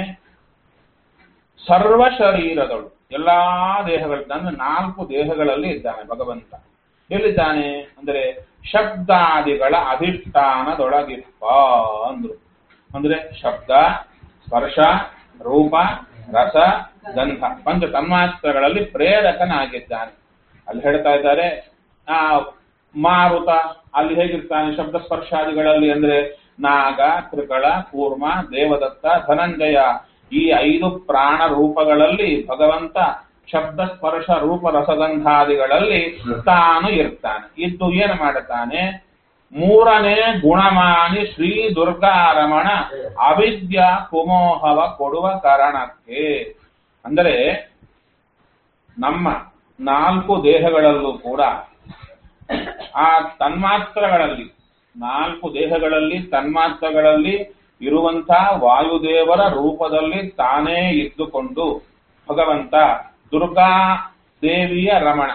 ಸರ್ವ ಶರೀರದಳು ಎಲ್ಲಾ ದೇಹಗಳಿಂದ ಅಂದ್ರೆ ನಾಲ್ಕು ದೇಹಗಳಲ್ಲಿ ಇದ್ದಾನೆ ಭಗವಂತ ಎಲ್ಲಿದ್ದಾನೆ ಅಂದ್ರೆ ಶಬ್ದಾದಿಗಳ ಅಧಿಷ್ಠಾನದೊಳಗಿಪ್ಪ ಅಂದ್ರು ಅಂದ್ರೆ ಶಬ್ದ ಸ್ಪರ್ಶ ರೂಪ ರಸ ಗಂಧ ಪಂಚ ತನ್ಮಾತ್ರಗಳಲ್ಲಿ ಪ್ರೇರಕನಾಗಿದ್ದಾನೆ ಅಲ್ಲಿ ಹೇಳ್ತಾ ಇದ್ದಾರೆ ಆ ಮಾರುತ ಅಲ್ಲಿ ಹೇಗಿರ್ತಾನೆ ಶಬ್ದ ಸ್ಪರ್ಶಾದಿಗಳಲ್ಲಿ ಅಂದ್ರೆ ನಾಗ ತ್ರಿಕಳ ಕೂರ್ಮ ದೇವದತ್ತ ಧನಂಜಯ ಈ ಐದು ಪ್ರಾಣ ರೂಪಗಳಲ್ಲಿ ಭಗವಂತ ಶಬ್ದ ಸ್ಪರ್ಶ ರೂಪ ರಸಗಂಧಾದಿಗಳಲ್ಲಿ ತಾನು ಇರ್ತಾನೆ ಇದ್ದು ಏನು ಮಾಡುತ್ತಾನೆ ಮೂರನೇ ಗುಣಮಾನಿ ಶ್ರೀ ದುರ್ಗಾರಮಣ ಅವಿದ್ಯಾ ಕುಮೋಹವ ಕೊಡುವ ಕಾರಣಕ್ಕೆ ಅಂದರೆ ನಮ್ಮ ನಾಲ್ಕು ದೇಹಗಳಲ್ಲೂ ಕೂಡ ಆ ತನ್ಮಾತ್ರಗಳಲ್ಲಿ ನಾಲ್ಕು ದೇಹಗಳಲ್ಲಿ ತನ್ಮಾತ್ರಗಳಲ್ಲಿ ಇರುವಂತಹ ವಾಯುದೇವರ ರೂಪದಲ್ಲಿ ತಾನೇ ಇದ್ದುಕೊಂಡು ಭಗವಂತ ದುರ್ಗಾ ದೇವಿಯ ರಮಣ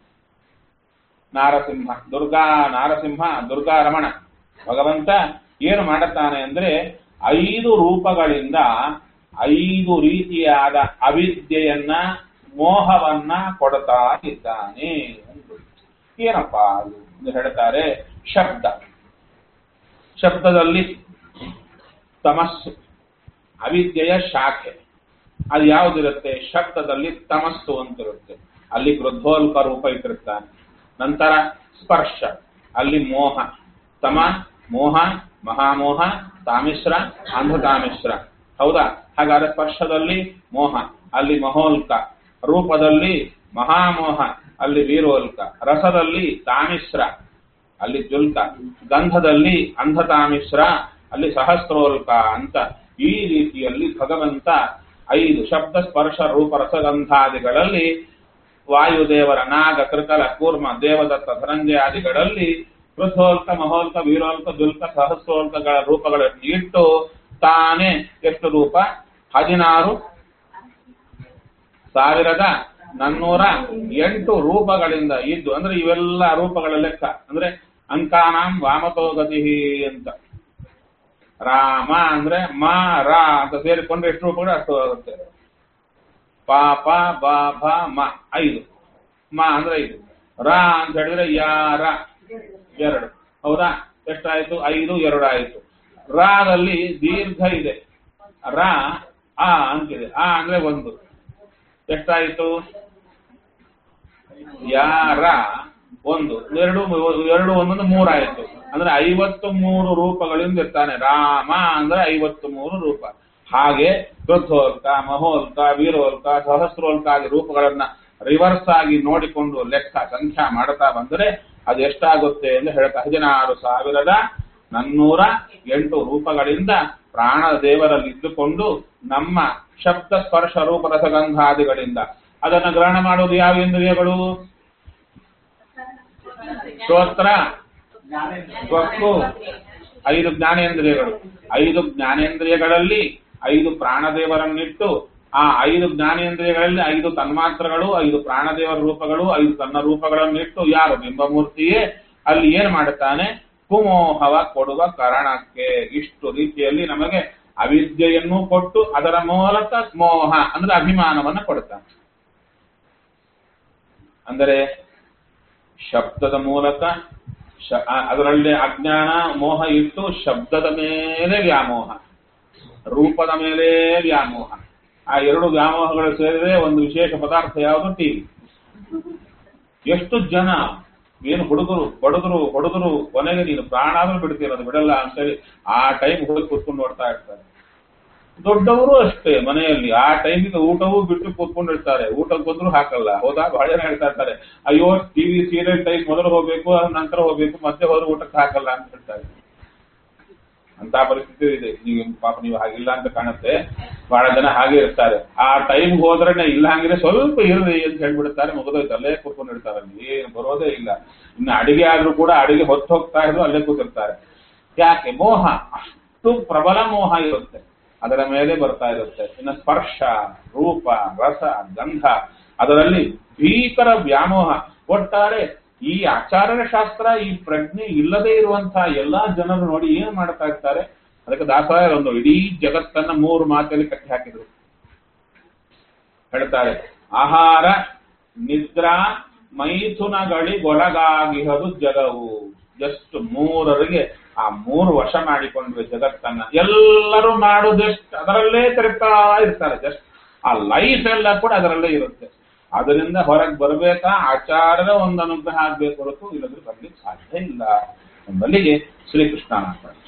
ನಾರಸಿಂಹ ದುರ್ಗಾ ನಾರಸಿಂಹ ದುರ್ಗಾ ರಮಣ ಭಗವಂತ ಏನು ಮಾಡುತ್ತಾನೆ ಅಂದ್ರೆ ಐದು ರೂಪಗಳಿಂದ ಐದು ರೀತಿಯಾದ ಅವಿದ್ಯೆಯನ್ನ ಮೋಹವನ್ನ ಕೊಡ್ತಾ ಇದ್ದಾನೆ ಏನಪ್ಪ ಅದು ಎಂದು ಹೇಳ್ತಾರೆ ಶಬ್ದ ಶಬ್ದದಲ್ಲಿ ತಮಸ್ಸು ಅವಿದ್ಯೆಯ ಶಾಖೆ ಅದು ಯಾವುದಿರುತ್ತೆ ಶಬ್ದದಲ್ಲಿ ತಮಸ್ಸು ಅಂತಿರುತ್ತೆ ಅಲ್ಲಿ ವೃದ್ಧೋಲ್ಕ ರೂಪ ಇಟ್ಟಿರ್ತಾನೆ ನಂತರ ಸ್ಪರ್ಶ ಅಲ್ಲಿ ಮೋಹ ತಮ ಮೋಹ ಮಹಾಮೋಹ ತಾಮಿಶ್ರ ಅಂಧತಾಮಿಶ್ರ ಹೌದಾ ಹಾಗಾದ್ರೆ ಸ್ಪರ್ಶದಲ್ಲಿ ಮೋಹ ಅಲ್ಲಿ ಮಹೋಲ್ಕ ರೂಪದಲ್ಲಿ ಮಹಾಮೋಹ ಅಲ್ಲಿ ವೀರೋಲ್ಕ ರಸದಲ್ಲಿ ತಾಮಿಶ್ರ ಅಲ್ಲಿ ಜುಲ್ಕ ಗಂಧದಲ್ಲಿ ಅಂಧತಾಮಿಶ್ರ ಅಲ್ಲಿ ಸಹಸ್ರೋಲ್ಕ ಅಂತ ಈ ರೀತಿಯಲ್ಲಿ ಭಗವಂತ ಐದು ಶಬ್ದ ಸ್ಪರ್ಶ ರೂಪ ರಸಗಂಧಾದಿಗಳಲ್ಲಿ ವಾಯುದೇವರ ನಾಗ ಕೃಕಲ ಕೂರ್ಮ ದೇವದತ್ತ ಧನಂಜಯಾದಿಗಳಲ್ಲಿ ಪೃಥೋಲ್ಕ ಮಹೋಲ್ಕ ವೀರೋಲ್ಕ ದುಲ್ಕ ಸಹಸ್ರೋಲ್ಕಗಳ ರೂಪಗಳನ್ನು ಇಟ್ಟು ತಾನೇ ಎಷ್ಟು ರೂಪ ಹದಿನಾರು ಸಾವಿರದ ನನ್ನೂರ ಎಂಟು ರೂಪಗಳಿಂದ ಇದ್ದು ಅಂದ್ರೆ ಇವೆಲ್ಲ ರೂಪಗಳ ಲೆಕ್ಕ ಅಂದ್ರೆ ಅಂಕಾನಾಂ ವಾಮತೋಗತಿ ಅಂತ ರಾಮ ಅಂದ್ರೆ ಮ ರಾ ಅಂತ ಸೇರಿಕೊಂಡ್ರೆ ಎಷ್ಟು ರೂಪಗಳು ಅಷ್ಟು ಆಗುತ್ತೆ ಪಾಪ ಬಾ ಭ ಮ ಐದು ಮ ಅಂದ್ರೆ ಐದು ರಾ ಅಂತ ಹೇಳಿದ್ರೆ ಯಾರ ಎರಡು ಹೌದಾ ಎಷ್ಟಾಯ್ತು ಐದು ಎರಡು ಆಯ್ತು ರಾದಲ್ಲಿ ದೀರ್ಘ ಇದೆ ರಾ ಆ ಅಂತಿದೆ ಆ ಅಂದ್ರೆ ಒಂದು ಎಷ್ಟಾಯ್ತು ಯಾರ ಒಂದು ಎರಡು ಎರಡು ಒಂದೊಂದು ಮೂರಾಯ್ತು ಅಂದ್ರೆ ಐವತ್ತು ಮೂರು ರೂಪಗಳಿಂದ ಇರ್ತಾನೆ ರಾಮ ಅಂದ್ರೆ ಐವತ್ತು ಮೂರು ರೂಪ ಹಾಗೆ ವೃದ್ಧೋಲ್ಕ ಮಹೋಲ್ಕ ವೀರೋಲ್ಕ ಸಹಸ್ರೋಲ್ಕ ಆದಿ ರೂಪಗಳನ್ನ ರಿವರ್ಸ್ ಆಗಿ ನೋಡಿಕೊಂಡು ಲೆಕ್ಕ ಸಂಖ್ಯಾ ಮಾಡ್ತಾ ಬಂದರೆ ಅದು ಎಷ್ಟಾಗುತ್ತೆ ಎಂದು ಹೇಳ್ತಾ ಹದಿನಾರು ಸಾವಿರದ ನನ್ನೂರ ಎಂಟು ರೂಪಗಳಿಂದ ಪ್ರಾಣ ದೇವರಲ್ಲಿ ಇದ್ದುಕೊಂಡು ನಮ್ಮ ಶಬ್ದ ಸ್ಪರ್ಶ ರೂಪ ರಸಗಂಧಾದಿಗಳಿಂದ ಅದನ್ನು ಗ್ರಹಣ ಮಾಡುವುದು ಯಾವ ಇಂದ್ರಿಯಗಳು ಶ್ರೋತ್ರ ತ್ವಕ್ಕು ಐದು ಜ್ಞಾನೇಂದ್ರಿಯಗಳು ಐದು ಜ್ಞಾನೇಂದ್ರಿಯಗಳಲ್ಲಿ ಐದು ಪ್ರಾಣದೇವರನ್ನಿಟ್ಟು ಆ ಐದು ಜ್ಞಾನೇಂದ್ರಿಯಗಳಲ್ಲಿ ಐದು ತನ್ಮಾತ್ರಗಳು ಐದು ಪ್ರಾಣದೇವರ ರೂಪಗಳು ಐದು ತನ್ನ ರೂಪಗಳನ್ನಿಟ್ಟು ಯಾರು ಬಿಂಬಮೂರ್ತಿಯೇ ಅಲ್ಲಿ ಏನ್ ಮಾಡುತ್ತಾನೆ ಕುಮೋಹವ ಕೊಡುವ ಕಾರಣಕ್ಕೆ ಇಷ್ಟು ರೀತಿಯಲ್ಲಿ ನಮಗೆ ಅವಿದ್ಯೆಯನ್ನು ಕೊಟ್ಟು ಅದರ ಮೂಲಕ ಮೋಹ ಅಂದ್ರೆ ಅಭಿಮಾನವನ್ನು ಕೊಡುತ್ತಾನೆ ಅಂದರೆ ಶಬ್ದದ ಮೂಲಕ ಶ- ಆ- ಅದರಲ್ಲಿ ಅಜ್ಞಾನ ಮೋಹ ಇಟ್ಟು ಶಬ್ದದ ಮೇಲೆ ವ್ಯಾಮೋಹ ರೂಪದ ಮೇಲೆ ವ್ಯಾಮೋಹ ಆ ಎರಡು ವ್ಯಾಮೋಹಗಳು ಸೇರಿದ್ರೆ ಒಂದು ವಿಶೇಷ ಪದಾರ್ಥ ಯಾವುದು ಟಿವಿ ಎಷ್ಟು ಜನ ಏನು ಹುಡುಗರು ಬಡದರು ಹೊಡೆದರು ಕೊನೆಗೆ ನೀನು ಪ್ರಾಣ ಆದ್ರೂ ಬಿಡ್ತೀರ ಅದು ಬಿಡಲ್ಲ ಅಂತೇಳಿ ಆ ಟೈಮ್ ಹೋಗಿ ಕೂತ್ಕೊಂಡು ನೋಡ್ತಾ ಇರ್ತಾರೆ ದೊಡ್ಡವರು ಅಷ್ಟೇ ಮನೆಯಲ್ಲಿ ಆ ಟೈಮಿಗೆ ಊಟವೂ ಬಿಟ್ಟು ಕೂತ್ಕೊಂಡಿರ್ತಾರೆ ಊಟಕ್ಕೆ ಬಂದ್ರು ಹಾಕಲ್ಲ ಹೋದಾಗ ಬಹಳ ಜನ ಹೇಳ್ತಾ ಇರ್ತಾರೆ ಅಯ್ಯೋ ಟಿವಿ ಸೀರಿಯಲ್ ಟೈಮ್ ಮೊದಲು ಹೋಗ್ಬೇಕು ನಂತರ ಹೋಗ್ಬೇಕು ಮತ್ತೆ ಹೋದ್ರೆ ಊಟಕ್ಕೆ ಹಾಕಲ್ಲ ಅಂತ ಹೇಳ್ತಾರೆ ಅಂತ ಪರಿಸ್ಥಿತಿ ಇದೆ ನೀವು ಪಾಪ ನೀವು ಹಾಗಿಲ್ಲ ಅಂತ ಕಾಣುತ್ತೆ ಬಹಳ ಜನ ಹಾಗೆ ಇರ್ತಾರೆ ಆ ಟೈಮ್ ಹೋದ್ರೆ ಇಲ್ಲ ಹಂಗಿದ್ರೆ ಸ್ವಲ್ಪ ಇರ್ರಿ ಅಂತ ಹೇಳ್ಬಿಡ್ತಾರೆ ಮುಗಿದೋಯ್ತು ಅಲ್ಲೇ ಕೂತ್ಕೊಂಡಿರ್ತಾರೆ ಅಲ್ಲಿ ಏನು ಬರೋದೇ ಇಲ್ಲ ಇನ್ನು ಅಡಿಗೆ ಆದ್ರೂ ಕೂಡ ಅಡಿಗೆ ಹೊತ್ತು ಹೋಗ್ತಾ ಇದ್ರು ಅಲ್ಲೇ ಕೂತಿರ್ತಾರೆ ಯಾಕೆ ಮೋಹ ಅಷ್ಟು ಪ್ರಬಲ ಮೋಹ ಇರುತ್ತೆ ಅದರ ಮೇಲೆ ಬರ್ತಾ ಇರುತ್ತೆ ಇನ್ನು ಸ್ಪರ್ಶ ರೂಪ ರಸ ಗಂಧ ಅದರಲ್ಲಿ ಭೀಕರ ವ್ಯಾಮೋಹ ಒಟ್ಟಾರೆ ಈ ಆಚಾರ್ಯ ಶಾಸ್ತ್ರ ಈ ಪ್ರಜ್ಞೆ ಇಲ್ಲದೆ ಇರುವಂತಹ ಎಲ್ಲಾ ಜನರು ನೋಡಿ ಏನು ಮಾಡ್ತಾ ಇರ್ತಾರೆ ಅದಕ್ಕೆ ದಾಸರಾಯರು ಒಂದು ಇಡೀ ಜಗತ್ತನ್ನ ಮೂರು ಮಾತಲ್ಲಿ ಕಟ್ಟಿ ಹಾಕಿದ್ರು ಹೇಳ್ತಾರೆ ಆಹಾರ ನಿದ್ರಾ ಮೈಥುನಗಳಿಗೊಳಗಾಗಿಹದು ಜಗವು ಜಸ್ಟ್ ಮೂರರಿಗೆ ಆ ಮೂರು ವಶ ಮಾಡಿಕೊಂಡ್ರೆ ಜಗತ್ತನ್ನ ಎಲ್ಲರೂ ಮಾಡೋದೆಷ್ಟು ಅದರಲ್ಲೇ ತಿರುಗ್ತಾ ಇರ್ತಾರೆ ಜಸ್ಟ್ ಆ ಲೈಫ್ ಎಲ್ಲ ಕೂಡ ಅದರಲ್ಲೇ ಇರುತ್ತೆ ಅದರಿಂದ ಹೊರಗೆ ಬರಬೇಕಾ ಆಚಾರದ ಒಂದು ಅನುಗ್ರಹ ಆಗ್ಬೇಕು ಹೊರತು ಇಲ್ಲದ್ರೆ ಬರ್ಲಿಕ್ಕೆ ಸಾಧ್ಯ ಇಲ್ಲ ಎಂಬಲ್ಲಿಗೆ ಶ್ರೀಕೃಷ್ಣ ಅಂತ